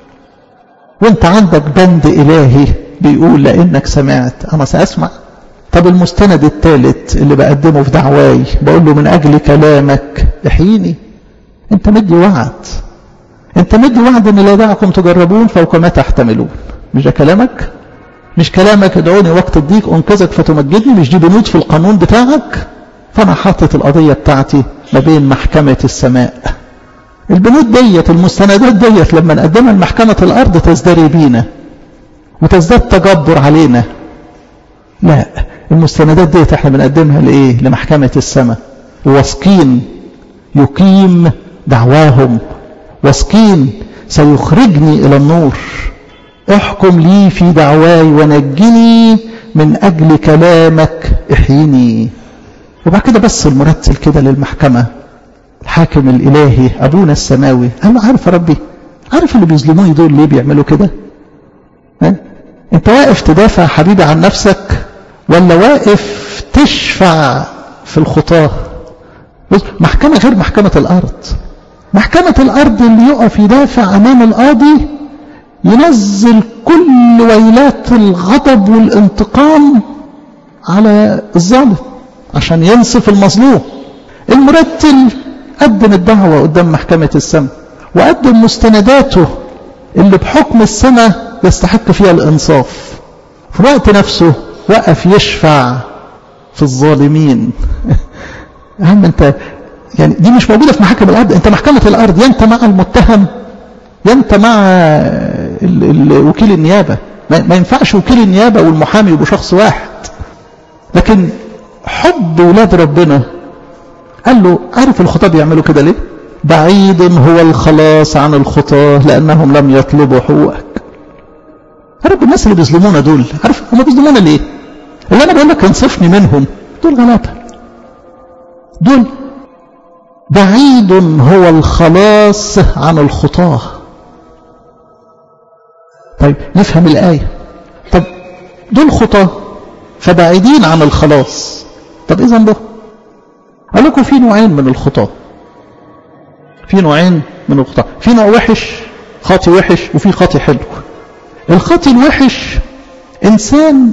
وأنت عندك بند إلهي بيقول لأنك سمعت أنا سأسمع طب المستند الثالث اللي بقدمه في دعواي بقول له من أجل كلامك احييني انت مدي وعد انت مدي وعد ان لا دعكم تجربون فوق ما تحتملون مش ده كلامك مش كلامك ادعوني وقت الضيق انقذك فتمجدني مش دي بنود في القانون بتاعك فانا حاطط القضيه بتاعتي ما بين محكمه السماء البنود ديت المستندات ديت لما نقدمها لمحكمه الارض تزدري بينا وتزداد تجبر علينا لا المستندات ديت احنا بنقدمها لايه لمحكمه السماء واثقين يقيم دعواهم واثقين سيخرجني الى النور احكم لي في دعواي ونجني من اجل كلامك احيني وبعد كده بس المرتل كده للمحكمه الحاكم الالهي ابونا السماوي قال له عارف يا ربي عارف اللي بيظلموني دول ليه بيعملوا كده ها؟ انت واقف تدافع حبيبي عن نفسك ولا واقف تشفع في الخطاه بص محكمة غير محكمة الأرض محكمة الأرض اللي يقف يدافع أمام القاضي ينزل كل ويلات الغضب والانتقام على الظالم عشان ينصف المظلوم المرتل قدم الدعوة قدام محكمة السماء وقدم مستنداته اللي بحكم السماء يستحق فيها الإنصاف في الوقت نفسه وقف يشفع في الظالمين يا عم انت يعني دي مش موجوده في محاكم الارض انت محكمه الارض يا انت مع المتهم يا انت مع ال ال وكيل النيابه ما, ما ينفعش وكيل النيابه والمحامي يبقوا شخص واحد لكن حب ولاد ربنا قال له عارف الخطاه بيعملوا كده ليه بعيد هو الخلاص عن الخطاه لانهم لم يطلبوا حقوقك عارف الناس اللي بيظلمونا دول عارف هم بيظلمونا ليه اللي انا بقول لك انصفني منهم دول غلابه دول بعيد هو الخلاص عن الخطاة طيب نفهم الآية طب دول خطاة فبعيدين عن الخلاص طب إذا به قال لكم في نوعين من الخطاة في نوعين من الخطاة في نوع وحش خاطي وحش وفي خاطي حلو الخاطي الوحش إنسان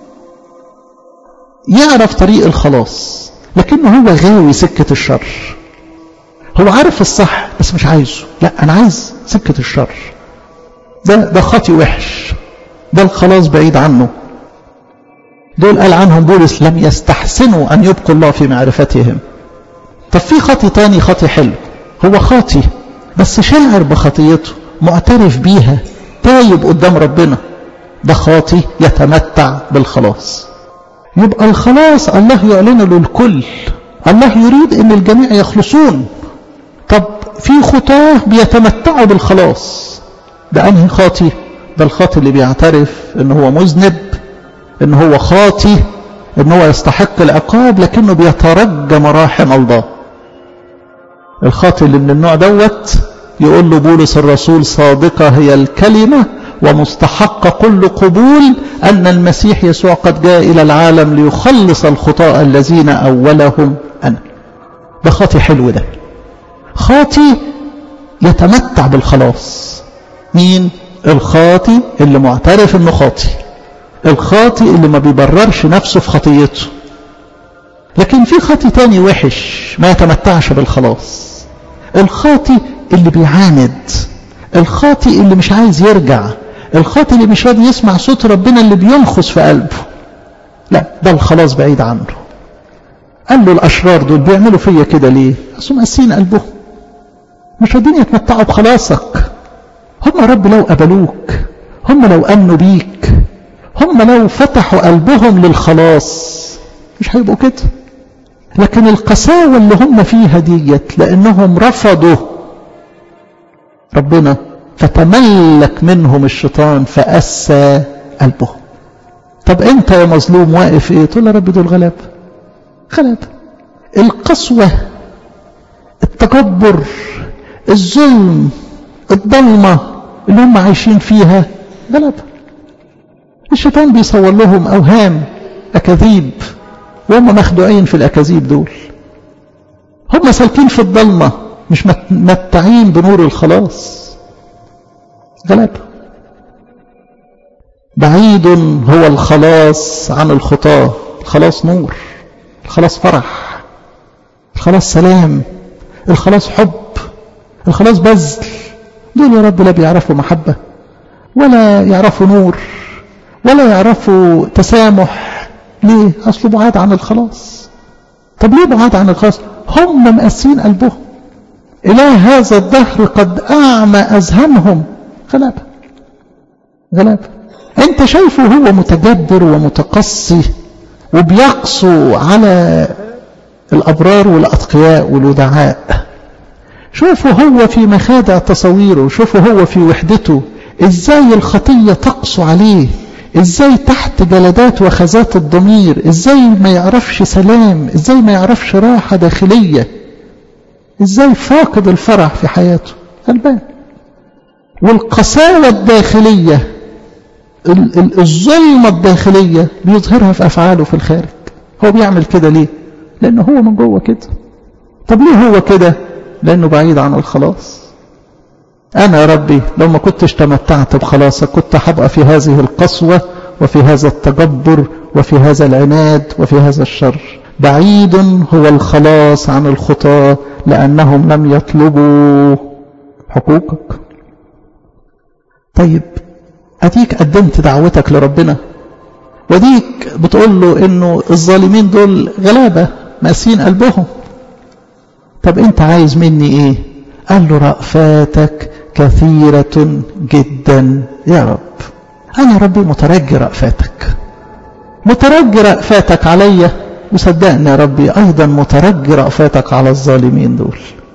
يعرف طريق الخلاص لكنه هو غاوي سكة الشر هو عارف الصح بس مش عايزه لا أنا عايز سكة الشر ده ده خاطي وحش ده الخلاص بعيد عنه دول قال عنهم بولس لم يستحسنوا أن يبقوا الله في معرفتهم طب في خاطي تاني خاطي حلو هو خاطي بس شاعر بخطيته معترف بيها تايب قدام ربنا ده خاطي يتمتع بالخلاص يبقى الخلاص الله يعلنه للكل الله يريد ان الجميع يخلصون طب في خطاه بيتمتعوا بالخلاص ده انهي خاطي ده الخاطي اللي بيعترف ان هو مذنب ان هو خاطي ان هو يستحق العقاب لكنه بيترجى مراحم الله الخاطي اللي من النوع دوت يقول له بولس الرسول صادقة هي الكلمة ومستحق كل قبول أن المسيح يسوع قد جاء إلى العالم ليخلص الخطاء الذين أولهم أنا ده خاطي حلو ده خاطي يتمتع بالخلاص مين الخاطي اللي معترف انه خاطي الخاطي اللي ما بيبررش نفسه في خطيته لكن في خاطي تاني وحش ما يتمتعش بالخلاص الخاطي اللي بيعاند الخاطي اللي مش عايز يرجع الخاطي اللي مش راضي يسمع صوت ربنا اللي بينخس في قلبه لا ده الخلاص بعيد عنه قال له الاشرار دول بيعملوا فيا كده ليه اصل مقاسين قلبهم مش راضيين يتمتعوا بخلاصك هم رب لو قبلوك هم لو امنوا بيك هم لو فتحوا قلبهم للخلاص مش هيبقوا كده لكن القساوة اللي هم فيها ديت لأنهم رفضوا ربنا فتملك منهم الشيطان فأسى قلبهم طب انت يا مظلوم واقف ايه تقول يا رب دول غلاب غلاب القسوة التكبر الظلم الضلمة اللي هم عايشين فيها غلبة الشيطان بيصور لهم أوهام أكاذيب وهم مخدوعين في الأكاذيب دول هم سالكين في الضلمة مش متمتعين بنور الخلاص غلبة بعيد هو الخلاص عن الخطاة الخلاص نور الخلاص فرح الخلاص سلام الخلاص حب الخلاص بذل دول يا رب لا بيعرفوا محبة ولا يعرفوا نور ولا يعرفوا تسامح ليه أصله بعاد عن الخلاص طب ليه بعاد عن الخلاص هم مقاسين قلبهم إله هذا الدهر قد أعمى أذهانهم غلابة غلابة أنت شايفه هو متجبر ومتقصي وبيقسو على الأبرار والأتقياء والودعاء شوفوا هو في مخادع تصويره شوفوا هو في وحدته ازاي الخطية تقسو عليه ازاي تحت جلدات وخزات الضمير ازاي ما يعرفش سلام ازاي ما يعرفش راحة داخلية ازاي فاقد الفرح في حياته غلبان والقساوة الداخلية الظلمة الداخلية بيظهرها في أفعاله في الخارج هو بيعمل كده ليه لأنه هو من جوه كده طب ليه هو كده لأنه بعيد عن الخلاص أنا يا ربي لو ما كنتش تمتعت بخلاصك كنت هبقى في هذه القسوة وفي هذا التجبر وفي هذا العناد وفي هذا الشر بعيد هو الخلاص عن الخطاة لأنهم لم يطلبوا حقوقك طيب أديك قدمت دعوتك لربنا وديك بتقول له إنه الظالمين دول غلابة ماسين قلبهم طب أنت عايز مني إيه قال له رأفاتك كثيرة جدا يا رب أنا ربي مترجي رأفاتك مترجي رأفاتك عليا وصدقني يا ربي أيضا مترجي رأفاتك على الظالمين دول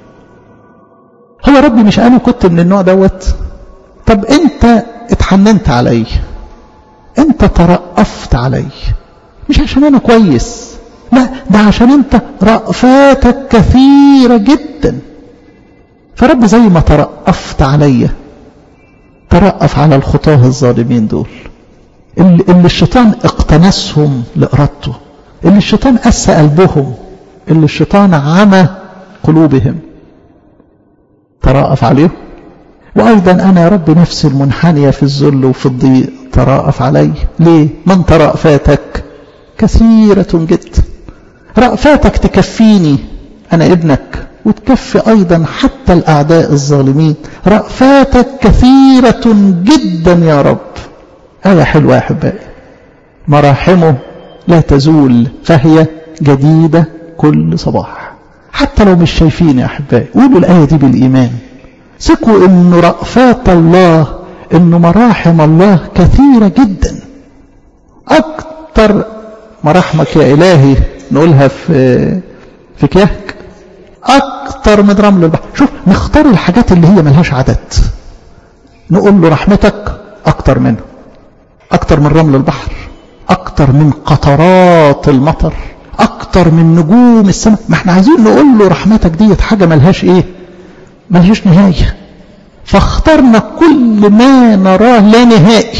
هو ربي مش أنا كنت من النوع دوت طب أنت اتحننت علي أنت ترأفت علي مش عشان أنا كويس لا ده عشان أنت رأفاتك كثيرة جدا فرب زي ما ترأفت عليا ترأف على الخطاه الظالمين دول اللي, اللي الشيطان اقتنسهم لإرادته اللي الشيطان أسى قلبهم اللي الشيطان عمى قلوبهم ترأف عليهم وأيضا أنا يا رب نفسي المنحنية في الذل وفي الضيق ترأف علي ليه من ترأفاتك كثيرة جدا رأفاتك تكفيني أنا ابنك وتكفي أيضا حتى الأعداء الظالمين رأفاتك كثيرة جدا يا رب آية حلوة يا أحبائي مراحمه لا تزول فهي جديدة كل صباح حتى لو مش شايفين يا أحبائي قولوا الآية دي بالإيمان ثقوا إن رأفات الله إن مراحم الله كثيرة جدا أكثر مراحمك يا إلهي نقولها في في كياك اكتر من رمل البحر شوف نختار الحاجات اللي هي ملهاش عدد نقول له رحمتك اكتر منه اكتر من رمل البحر اكتر من قطرات المطر اكتر من نجوم السماء ما احنا عايزين نقول له رحمتك ديت حاجة ملهاش ايه ملهاش نهاية فاخترنا كل ما نراه لا نهائي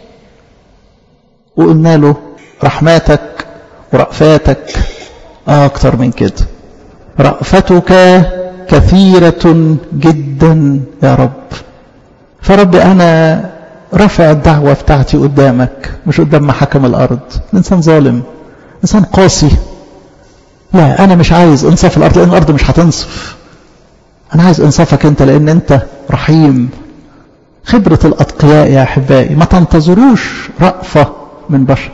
وقلنا له رحماتك ورأفاتك أكتر من كده رأفتك كثيرة جدا يا رب فرب أنا رفع الدعوة بتاعتي قدامك مش قدام محاكم الأرض إنسان ظالم إنسان قاسي لا أنا مش عايز إنصاف الأرض لأن الأرض مش هتنصف أنا عايز إنصافك أنت لأن أنت رحيم خبرة الأتقياء يا أحبائي ما تنتظروش رأفة من بشر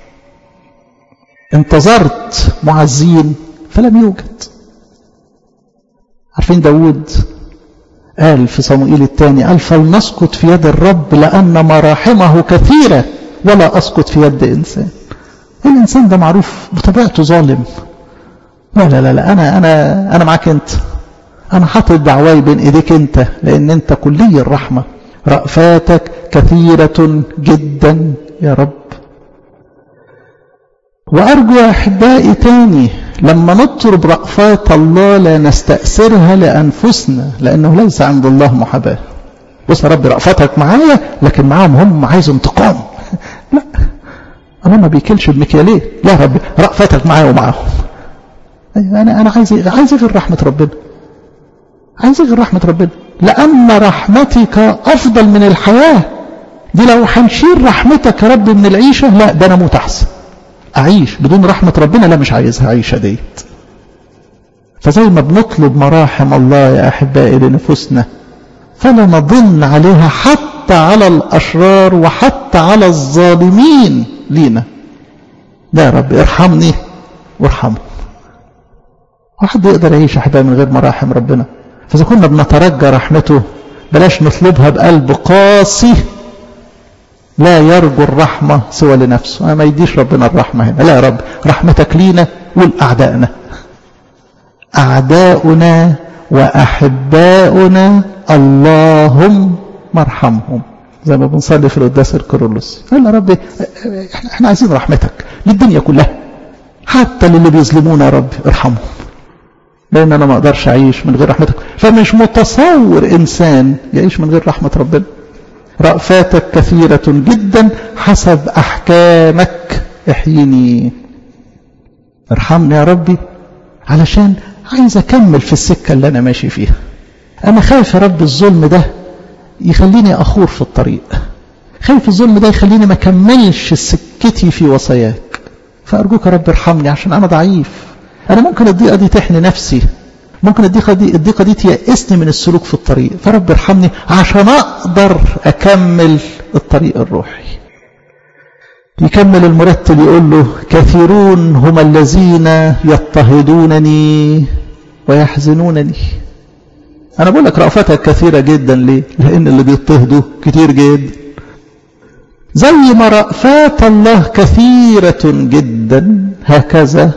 انتظرت معزين فلم يوجد عارفين داود قال في صموئيل الثاني قال فلنسقط في يد الرب لأن مراحمه كثيرة ولا أسقط في يد إنسان الإنسان ده معروف بطبيعته ظالم لا لا لا, لا أنا, أنا, أنا معاك أنت أنا حاطط دعواي بين إيديك أنت لأن أنت كلي الرحمة رأفاتك كثيرة جدا يا رب وأرجو يا أحبائي تاني لما نطلب رأفات الله لا نستأثرها لأنفسنا لأنه ليس عند الله محاباة بص يا رب رأفتك معايا لكن معاهم هم عايز انتقام لا أنا ما بيكلش بمكيالين لا يا رب رأفتك معايا ومعاهم أنا أنا عايز عايز غير رحمة ربنا عايز غير رحمة ربنا لأن رحمتك أفضل من الحياة دي لو هنشيل رحمتك يا رب من العيشة لا ده أنا أموت أحسن أعيش بدون رحمة ربنا لا مش عايزها عيشة ديت فزي ما بنطلب مراحم الله يا أحبائي لنفوسنا فلا نظن عليها حتى على الأشرار وحتى على الظالمين لينا لا يا رب ارحمني وارحمه واحد يقدر يعيش أحبائي من غير مراحم ربنا فإذا كنا بنترجى رحمته بلاش نطلبها بقلب قاسي لا يرجو الرحمة سوى لنفسه ما يديش ربنا الرحمة هنا لا يا رب رحمتك لينا والأعدائنا أعداؤنا وأحباؤنا اللهم ارحمهم زي ما بنصلي في القداس الكرولوس قال يا رب احنا عايزين رحمتك للدنيا كلها حتى للي بيظلمونا يا رب ارحمهم لأن أنا ما أقدرش أعيش من غير رحمتك فمش متصور إنسان يعيش من غير رحمة ربنا رأفاتك كثيرة جدا حسب أحكامك احيني ارحمني يا ربي علشان عايز أكمل في السكة اللي أنا ماشي فيها أنا خايف يا رب الظلم ده يخليني أخور في الطريق خايف الظلم ده يخليني ما كملش سكتي في وصاياك فأرجوك يا رب ارحمني عشان أنا ضعيف أنا ممكن الضيقة دي تحني نفسي ممكن الضيقة دي الضيقة دي تيأسني من السلوك في الطريق فرب ارحمني عشان أقدر أكمل الطريق الروحي يكمل المرتل يقول له كثيرون هم الذين يضطهدونني ويحزنونني أنا بقول لك رأفتك كثيرة جدا ليه لأن اللي بيضطهدوا كتير جدا زي ما رأفات الله كثيرة جدا هكذا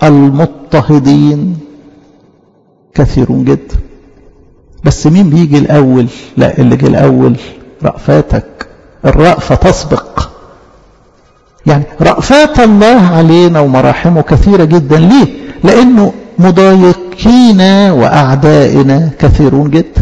المضطهدين كثيرون جدا بس مين بيجي الأول لا اللي جه الأول رأفاتك الرأفة تسبق يعني رأفات الله علينا ومراحمه كثيرة جدا ليه لأنه مضايقين وأعدائنا كثيرون جدا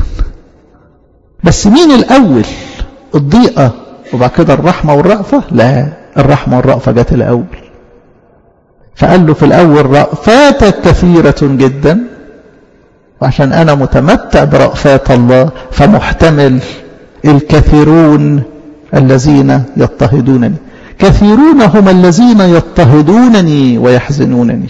بس مين الأول الضيقة وبعد كده الرحمة والرأفة لا الرحمة والرأفة جت الأول فقال له في الأول رأفاتك كثيرة جدا وعشان أنا متمتع برأفات الله فمحتمل الكثيرون الذين يضطهدونني كثيرون هم الذين يضطهدونني ويحزنونني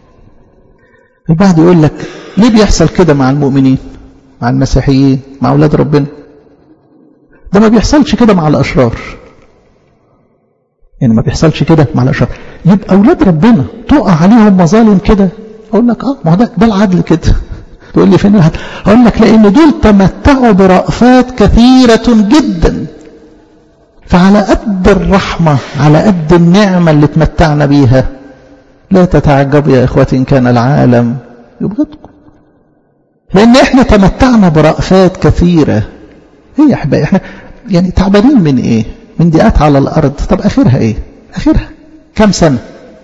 البعض يقول لك ليه بيحصل كده مع المؤمنين مع المسيحيين مع أولاد ربنا ده ما بيحصلش كده مع الأشرار يعني ما بيحصلش كده مع الأشرار يبقى أولاد ربنا تقع عليهم مظالم كده أقول لك آه ما هو ده, ده العدل كده تقول لي فين العدل أقول لك لأن دول تمتعوا برأفات كثيرة جدا فعلى قد الرحمة على قد النعمة اللي تمتعنا بيها لا تتعجبوا يا إخوتي إن كان العالم يبغضكم لان احنا تمتعنا برأفات كثيرة هي يا احبائي احنا يعني تعبانين من ايه من ضيقات على الارض طب اخرها ايه اخرها كم سنة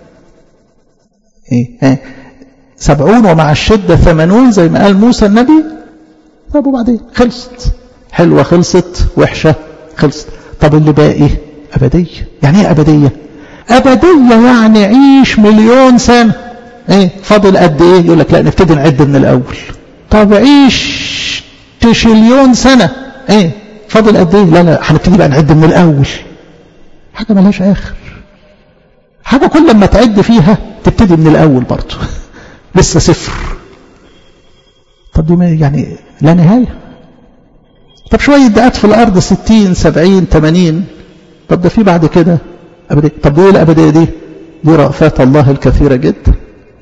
ايه ها سبعون ومع الشدة ثمانون زي ما قال موسى النبي طب وبعدين خلصت حلوة خلصت وحشة خلصت طب اللي باقي أبدية يعني ايه أبدية أبدية يعني عيش مليون سنة ايه فاضل قد ايه يقول لك لا نبتدي نعد من الأول طب عيش تشليون سنة ايه فاضل قد ايه لا لا هنبتدي بقى نعد من الأول حاجة ملهاش آخر حاجة كل ما تعد فيها تبتدي من الأول برضه لسه صفر طب دي ما يعني لا نهاية طب شوية دقات في الأرض ستين سبعين تمانين طب ده في بعد كده أبدية طب دي الأبدية دي دي رأفات الله الكثيرة جدا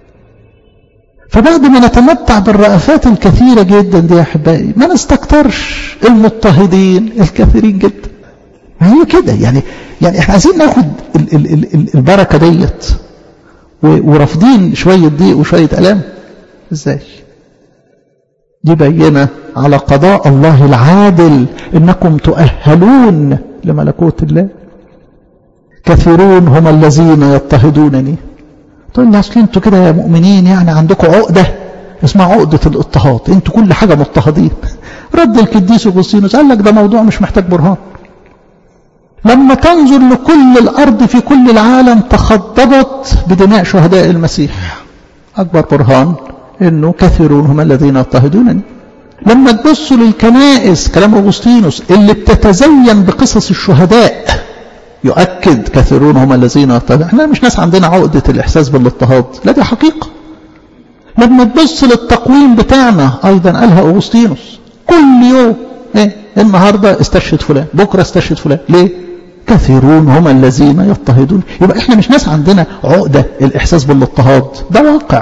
فبعد ما نتمتع بالرأفات الكثيرة جدا دي يا أحبائي ما نستكترش المضطهدين الكثيرين جدا ما هي كده يعني يعني احنا عايزين ناخد ال ال ال البركة ديت ورافضين شوية ضيق وشوية ألام ازاي دي بينة على قضاء الله العادل انكم تؤهلون لملكوت الله كثيرون هم الذين يضطهدونني تقول لي اصل انتوا كده يا مؤمنين يعني عندكم عقدة اسمها عقدة الاضطهاد انتوا كل حاجة مضطهدين رد القديس اغسطينوس قال لك ده موضوع مش محتاج برهان لما تنظر لكل الأرض في كل العالم تخضبت بدماء شهداء المسيح أكبر برهان أنه كثيرون هم الذين يضطهدونني لما تبصوا للكنائس كلام أغسطينوس اللي بتتزين بقصص الشهداء يؤكد كثيرون هم الذين يضطهدون احنا مش ناس عندنا عقدة الإحساس بالاضطهاد لا دي حقيقة لما تبص للتقويم بتاعنا أيضا قالها أغسطينوس كل يوم ايه النهاردة استشهد فلان بكرة استشهد فلان ليه كثيرون هم الذين يضطهدون يبقى احنا مش ناس عندنا عقدة الإحساس بالاضطهاد ده واقع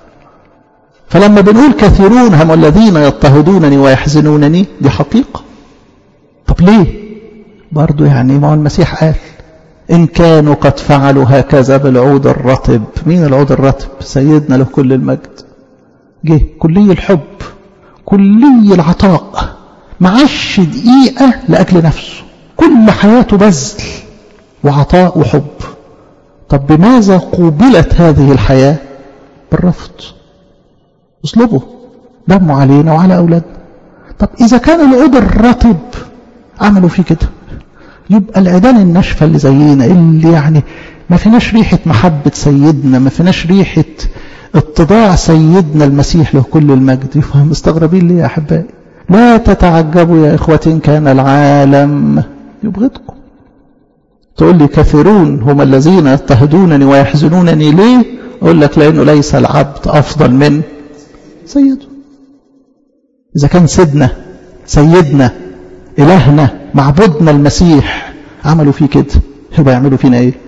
فلما بنقول كثيرون هم الذين يضطهدونني ويحزنونني دي حقيقة طب ليه برضو يعني ما هو المسيح قال إن كانوا قد فعلوا هكذا بالعود الرطب مين العود الرطب سيدنا له كل المجد جه كلي الحب كلي العطاء معش دقيقة لأجل نفسه كل حياته بذل وعطاء وحب طب بماذا قوبلت هذه الحياة بالرفض اسلوبه دمه علينا وعلى أولادنا طب إذا كان العود الرطب عملوا فيه كده يبقى العيدان الناشفة اللي زينا اللي يعني ما فيناش ريحة محبة سيدنا ما فيناش ريحة اتضاع سيدنا المسيح له كل المجد يفهم مستغربين ليه يا أحبائي لا تتعجبوا يا إخوة كان العالم يبغضكم تقول لي كثيرون هم الذين يضطهدونني ويحزنونني ليه أقول لك لأنه ليس العبد أفضل من سيده إذا كان سيدنا سيدنا إلهنا معبودنا المسيح عملوا فيه كده يبقى يعملوا فينا إيه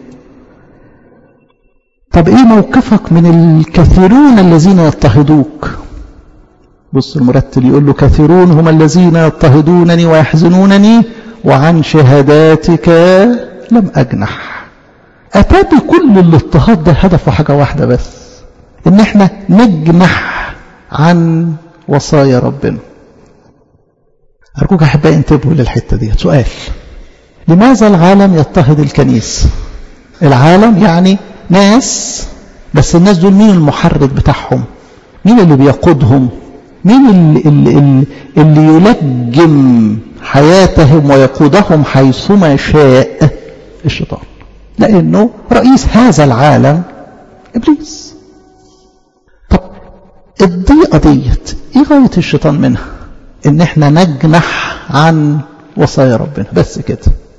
طب إيه موقفك من الكثيرون الذين يضطهدوك بص المرتل يقول له كثيرون هم الذين يضطهدونني ويحزنونني وعن شهاداتك لم أجنح أتى بكل الاضطهاد ده هدفه حاجة واحدة بس إن احنا نجنح عن وصايا ربنا أرجوك أحبائي انتبهوا للحتة دي سؤال لماذا العالم يضطهد الكنيسة العالم يعني ناس بس الناس دول مين المحرك بتاعهم مين اللي بيقودهم مين اللي, اللي, اللي يلجم حياتهم ويقودهم حيثما شاء الشيطان لأنه رئيس هذا العالم إبليس طب الضيقة ديت إيه غاية الشيطان منها إن إحنا نجنح عن وصايا ربنا بس كده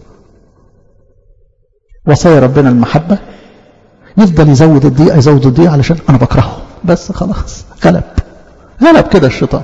وصايا ربنا المحبة يفضل يزود الضيقة يزود الضيقة علشان أنا بكرهه بس خلاص غلب غلب كده الشيطان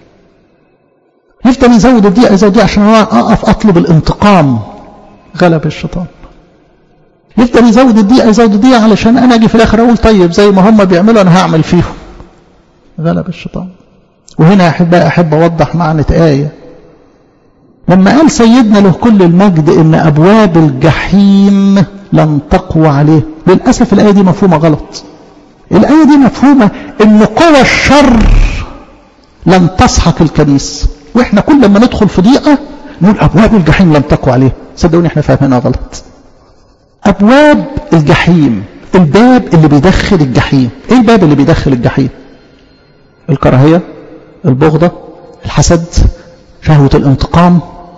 يفضل يزود الضيقة يزود الضيقة عشان أنا أقف أطلب الانتقام غلب الشيطان يفضل يزود الضيقة يزود الضيقة علشان أنا أجي في الآخر أقول طيب زي ما هم بيعملوا أنا هعمل فيهم غلب الشيطان وهنا يا أحبائي أحب أوضح معنى آية لما قال سيدنا له كل المجد إن أبواب الجحيم لن تقوى عليه للأسف الآية دي مفهومة غلط الآية دي مفهومة إن قوى الشر لن تسحق الكنيسة وإحنا كل ما ندخل في ضيقة نقول أبواب الجحيم لم تقوى عليه صدقوني إحنا فاهمينها غلط أبواب الجحيم الباب اللي بيدخل الجحيم إيه الباب اللي بيدخل الجحيم الكراهية البغضة الحسد شهوة الانتقام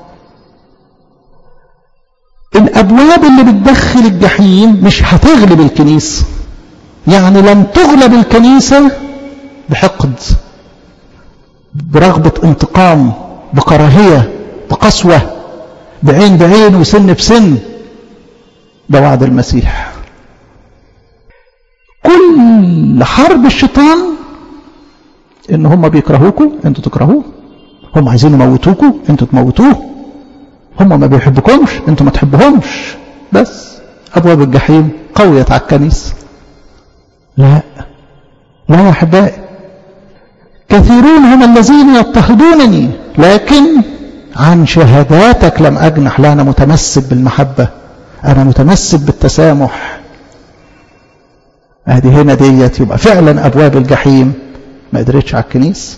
الأبواب اللي بتدخل الجحيم مش هتغلب الكنيسة يعني لن تغلب الكنيسة بحقد برغبة انتقام بكراهية بقسوة بعين بعين وسن بسن ده وعد المسيح كل حرب الشيطان ان هم بيكرهوكوا انتوا تكرهوه هم عايزين يموتوكوا انتوا تموتوه هم ما بيحبكمش انتوا ما تحبهمش بس ابواب الجحيم قوية على الكنيسة لا لا يا احبائي كثيرون هم الذين يضطهدونني لكن عن شهاداتك لم اجنح لا انا متمسك بالمحبة انا متمسك بالتسامح ادي هنا ديت يبقى فعلا ابواب الجحيم ما قدرتش على الكنيسه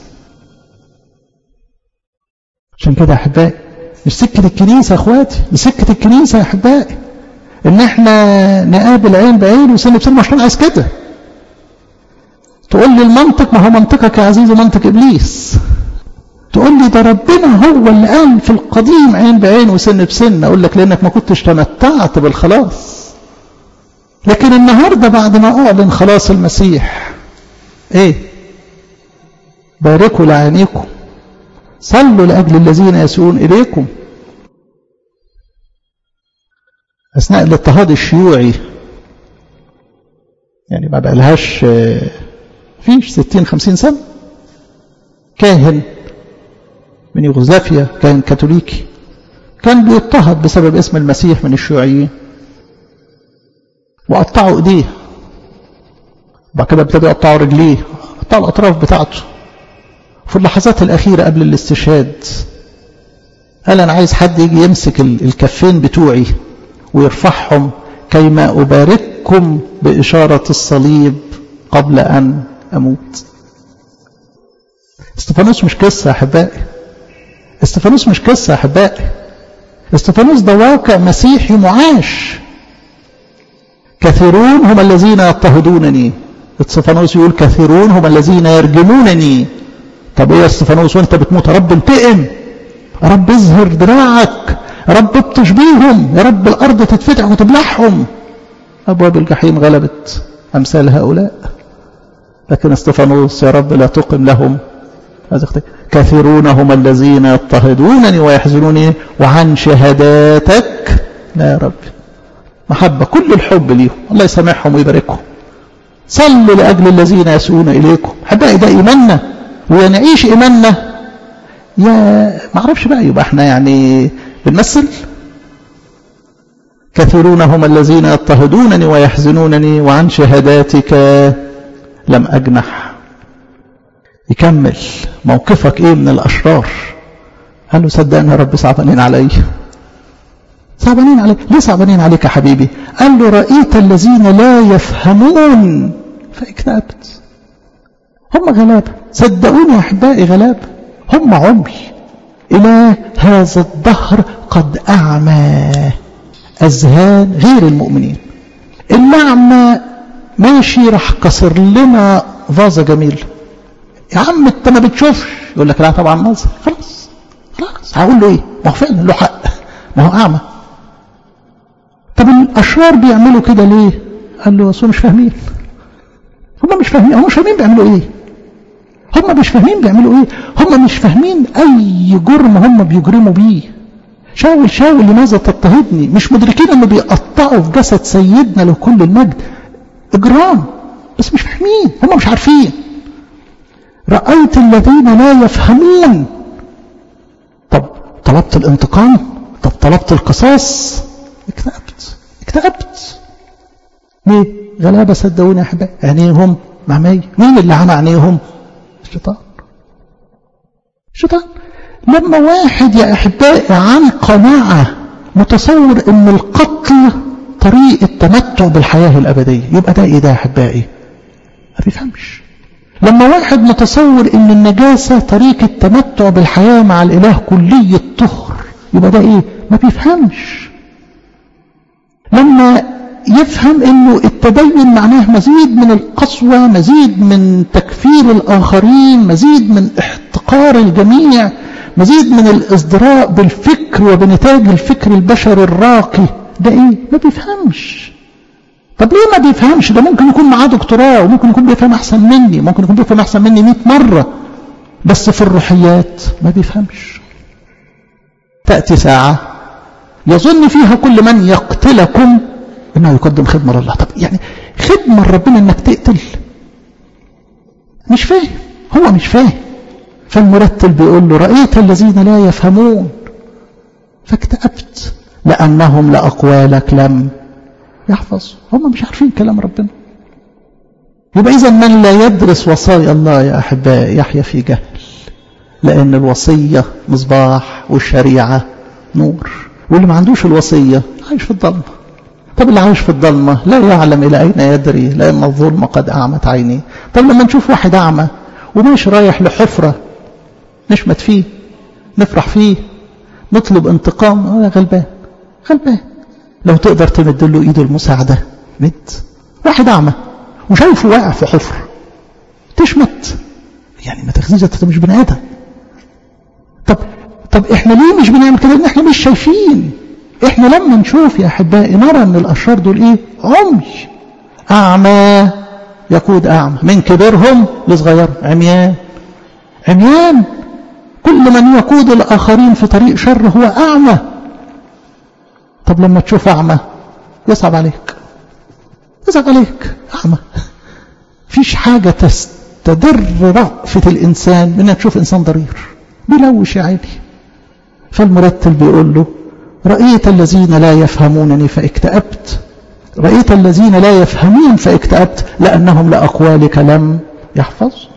عشان كده يا احبائي مش سكه الكنيسه يا اخواتي مش سكه الكنيسه يا احبائي ان احنا نقابل عين بعين وسن بسن مش عايز كده تقول لي المنطق ما هو منطقك يا عزيزي منطق ابليس تقول لي ده ربنا هو اللي قال في القديم عين بعين وسن بسن اقول لك لانك ما كنتش تمتعت بالخلاص لكن النهارده بعد ما اعلن خلاص المسيح ايه باركوا لعينيكم صلوا لاجل الذين يسوون اليكم اثناء الاضطهاد الشيوعي يعني ما بقالهاش فيش ستين خمسين سنة كاهن من يوغوسلافيا كان كاثوليكي كان بيضطهد بسبب اسم المسيح من الشيوعيين وقطعوا ايديه بعد كده ابتدوا يقطعوا رجليه قطعوا الاطراف بتاعته في اللحظات الاخيره قبل الاستشهاد قال انا عايز حد يجي يمسك الكفين بتوعي ويرفعهم كيما ابارككم باشاره الصليب قبل ان اموت استفانوس مش قصه يا احبائي استفانوس مش قصه يا احبائي استفانوس ده واقع مسيحي معاش كثيرون هم الذين يضطهدونني استفانوس يقول كثيرون هم الذين يرجمونني طب ايه يا استفانوس وانت بتموت يا رب انتقم يا رب اظهر دراعك يا رب ابطش بيهم يا رب الارض تتفتح وتبلعهم ابواب الجحيم غلبت امثال هؤلاء لكن استفانوس يا رب لا تقم لهم كثيرون هم الذين يضطهدونني ويحزنوني وعن شهاداتك لا يا رب محبة كل الحب ليهم الله يسامحهم ويباركهم صلوا لأجل الذين يسؤون إليكم حبائي ده إيماننا ونعيش إيماننا يا ما اعرفش بقى يبقى احنا يعني بنمثل كثيرون هم الذين يضطهدونني ويحزنونني وعن شهاداتك لم أجنح يكمل موقفك ايه من الأشرار قال له صدقني يا رب صعبانين علي صعبانين عليك ليه صعبانين عليك يا حبيبي قال له رأيت الذين لا يفهمون فاكتئبت هم غلابة صدقوني يا أحبائي غلابة هم عمي إلى هذا الدهر قد أعمى أذهان غير المؤمنين الأعمى ماشي راح كسر لنا فازة جميلة يا عم انت ما بتشوفش يقول لك لا طبعا نظر خلاص خلاص هقول له ايه ما هو فعلا له حق ما هو اعمى طب الاشرار بيعملوا كده ليه قال له اصل مش فاهمين هم مش فاهمين هم مش فاهمين بيعملوا ايه هم مش فاهمين بيعملوا ايه هم مش فاهمين اي جرم هم بيجرموا بيه شاول شاول لماذا تضطهدني مش مدركين انه بيقطعوا في جسد سيدنا له كل المجد اجرام بس مش فاهمين هم مش عارفين رأيت الذين لا يفهمون طب طلبت الانتقام طب طلبت القصاص اكتئبت اكتئبت ليه غلابة صدقوني يا احبائي عينيهم معمية مين اللي عمى عينيهم الشيطان الشيطان لما واحد يا احبائي عن قناعة متصور ان القتل طريقة تمتع بالحياة الابدية يبقى ده ايه ده يا احبائي ما بيفهمش لما واحد متصور ان النجاسة طريقة تمتع بالحياة مع الاله كلية طهر يبقى ده ايه ما بيفهمش لما يفهم انه التدين معناه مزيد من القسوة مزيد من تكفير الاخرين مزيد من احتقار الجميع مزيد من الازدراء بالفكر وبنتاج الفكر البشري الراقي ده ايه ما بيفهمش طب ليه ما بيفهمش ده ممكن يكون معاه دكتوراه وممكن يكون بيفهم احسن مني ممكن يكون بيفهم احسن مني 100 مرة بس في الروحيات ما بيفهمش تأتي ساعة يظن فيها كل من يقتلكم انه يقدم خدمة لله طب يعني خدمة لربنا انك تقتل مش فاهم هو مش فاهم فالمرتل بيقول له رأيت الذين لا يفهمون فاكتئبت لأنهم لأقوالك لم يحفظوا هم مش عارفين كلام ربنا يبقى إذا من لا يدرس وصايا الله يا أحبائي يحيا في جهل لأن الوصية مصباح والشريعة نور واللي ما عندوش الوصية عايش في الظلمة طب اللي عايش في الظلمة لا يعلم إلى أين يدري لأن الظلمة قد أعمت عينيه طب لما نشوف واحد أعمى ومش رايح لحفرة نشمت فيه نفرح فيه نطلب انتقام آه غلبان غلبان لو تقدر تمد له ايده المساعدة مد واحد أعمى وشايفه واقع في حفر تشمت يعني ما تخزيش انت مش بني ادم طب طب احنا ليه مش بنعمل كده ان احنا مش شايفين احنا لما نشوف يا احبائي نرى ان الاشرار دول ايه عمي اعمى يقود اعمى من كبرهم لصغير عميان عميان كل من يقود الاخرين في طريق شر هو اعمى طب لما تشوف اعمى يصعب عليك يصعب عليك اعمى فيش حاجه تستدر رأفة الانسان من انك تشوف انسان ضرير بيلوش يا عيني فالمرتل بيقول له رأيت الذين لا يفهمونني فاكتئبت رأيت الذين لا يفهمون فاكتئبت لأنهم لأقوالك لم يحفظوا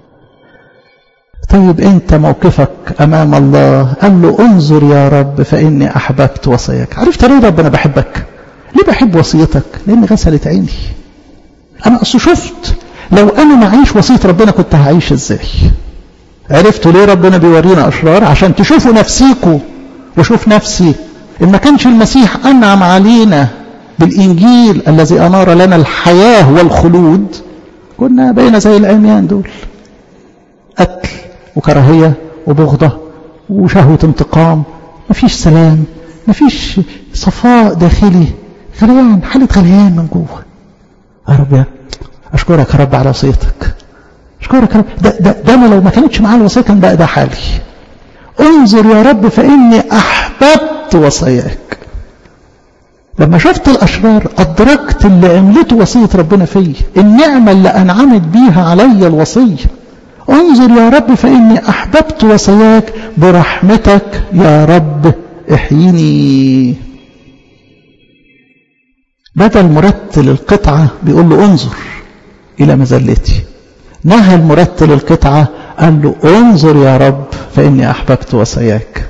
طيب انت موقفك امام الله قال له انظر يا رب فاني احببت وصيك عرفت ليه ربنا بحبك ليه بحب وصيتك لان غسلت عيني انا اصل شفت لو انا معيش وصيه ربنا كنت هعيش ازاي عرفتوا ليه ربنا بيورينا اشرار عشان تشوفوا نفسيكوا وشوف نفسي ان ما كانش المسيح انعم علينا بالانجيل الذي انار لنا الحياه والخلود كنا بقينا زي العميان دول قتل وكراهية وبغضة وشهوة انتقام مفيش سلام مفيش صفاء داخلي غليان حالة غليان من جوه يا رب يا أشكرك يا رب على وصيتك أشكرك يا رب ده, ده, ده أنا لو ما كانتش معايا الوصية كان بقى ده حالي انظر يا رب فإني أحببت وصاياك لما شفت الأشرار أدركت اللي عملته وصية ربنا فيا النعمة اللي أنعمت بيها علي الوصية انظر يا رب فإني أحببت وصاياك برحمتك يا رب احيني بدل مرتل القطعة بيقول له انظر إلى مزلتي نهى المرتل القطعة قال له انظر يا رب فإني أحببت وصاياك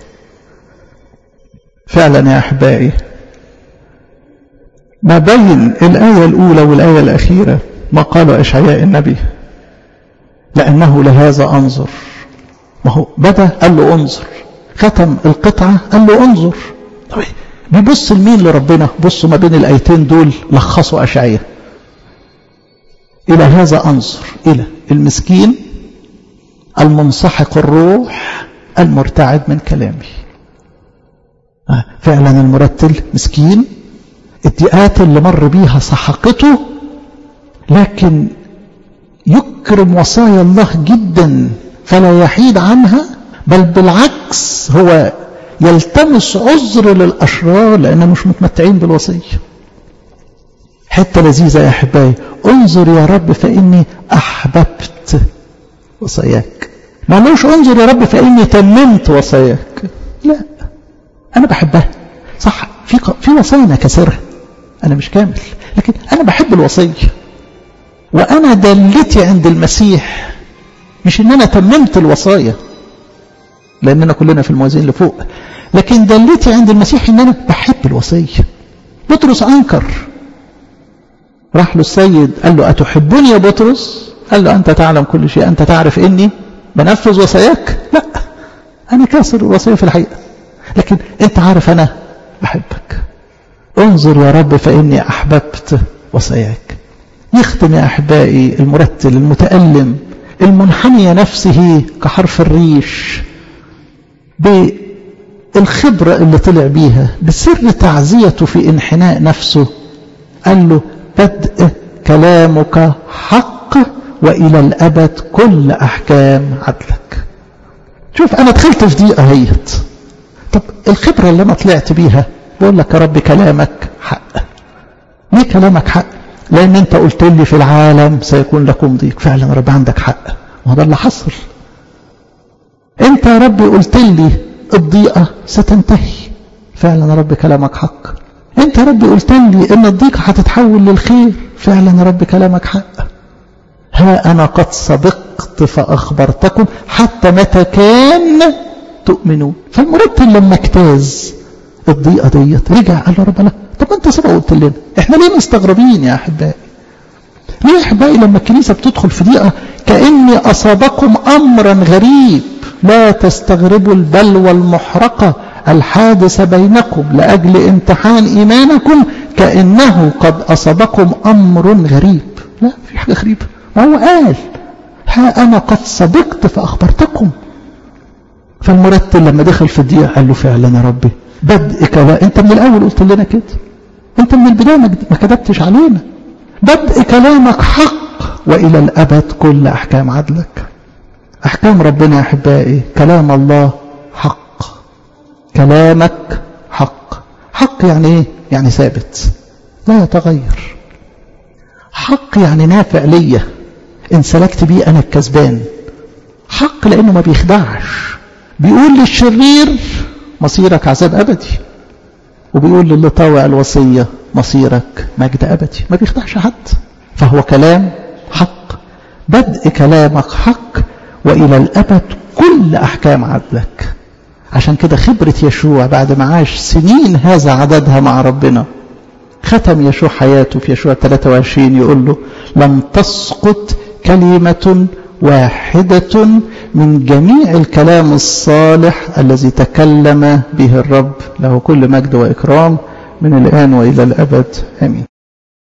فعلا يا أحبائي ما بين الآية الأولى والآية الأخيرة ما قال إشعياء النبي لأنه لهذا أنظر ما هو بدأ قال له انظر ختم القطعة قال له انظر طب بيبص لمين لربنا بصوا ما بين الآيتين دول لخصوا أشعياء إلى هذا أنظر إلى المسكين المنسحق الروح المرتعد من كلامي فعلا المرتل مسكين الضيقات اللي مر بيها سحقته لكن يكرم وصايا الله جدا فلا يحيد عنها بل بالعكس هو يلتمس عذر للأشرار لأنهم مش متمتعين بالوصية حتة لذيذة يا أحبائي انظر يا رب فإني أحببت وصاياك ما قالوش انظر يا رب فإني تممت وصاياك لا أنا بحبها صح في في وصايا كثيرة أنا مش كامل لكن أنا بحب الوصية وأنا دلتي عند المسيح مش إن أنا تممت الوصايا لأننا كلنا في الموازين اللي فوق لكن دلتي عند المسيح إن أنا بحب الوصية بطرس أنكر راح له السيد قال له أتحبني يا بطرس قال له أنت تعلم كل شيء أنت تعرف إني بنفذ وصاياك لا أنا كاسر الوصية في الحقيقة لكن أنت عارف أنا بحبك انظر يا رب فإني أحببت وصاياك يختم يا أحبائي المرتل المتألم المنحني نفسه كحرف الريش بالخبرة اللي طلع بيها بسر تعزيته في انحناء نفسه قال له بدء كلامك حق وإلى الأبد كل أحكام عدلك شوف أنا دخلت في ضيقة هيت طب الخبرة اللي أنا طلعت بيها بقول لك يا رب كلامك حق ليه كلامك حق لأن أنت قلت لي في العالم سيكون لكم ضيق فعلا يا رب عندك حق وهذا اللي حصل أنت يا رب قلت لي الضيقة ستنتهي فعلا يا رب كلامك حق أنت يا رب قلت لي إن الضيقة هتتحول للخير فعلا يا رب كلامك حق ها أنا قد سبقت فأخبرتكم حتى متى كان تؤمنون فالمرتل لما اجتاز الضيقة ديت رجع قال له رب لا طب انت سبق قلت لنا احنا ليه مستغربين يا احبائي ليه يا احبائي لما الكنيسة بتدخل في ضيقة كأني أصابكم أمرا غريب لا تستغربوا البلوى المحرقة الحادثة بينكم لأجل امتحان إيمانكم كأنه قد أصابكم أمر غريب لا في حاجة غريبة ما هو قال ها أنا قد سبقت فأخبرتكم فالمرتل لما دخل في الضيقة قال له فعلا يا ربي بدء كلام انت من الاول قلت لنا كده انت من البدايه ما كذبتش علينا بدء كلامك حق والى الابد كل احكام عدلك احكام ربنا يا احبائي كلام الله حق كلامك حق حق يعني ايه يعني ثابت لا يتغير حق يعني نافع ليا ان سلكت بيه انا الكسبان حق لانه ما بيخدعش بيقول للشرير مصيرك عذاب أبدي وبيقول للي طاوع الوصية مصيرك مجد أبدي ما بيخدعش حد فهو كلام حق بدء كلامك حق وإلى الأبد كل أحكام عدلك عشان كده خبرة يشوع بعد ما عاش سنين هذا عددها مع ربنا ختم يشوع حياته في يشوع 23 يقول له لم تسقط كلمة واحدة من جميع الكلام الصالح الذي تكلم به الرب له كل مجد وإكرام من الآن وإلى الأبد آمين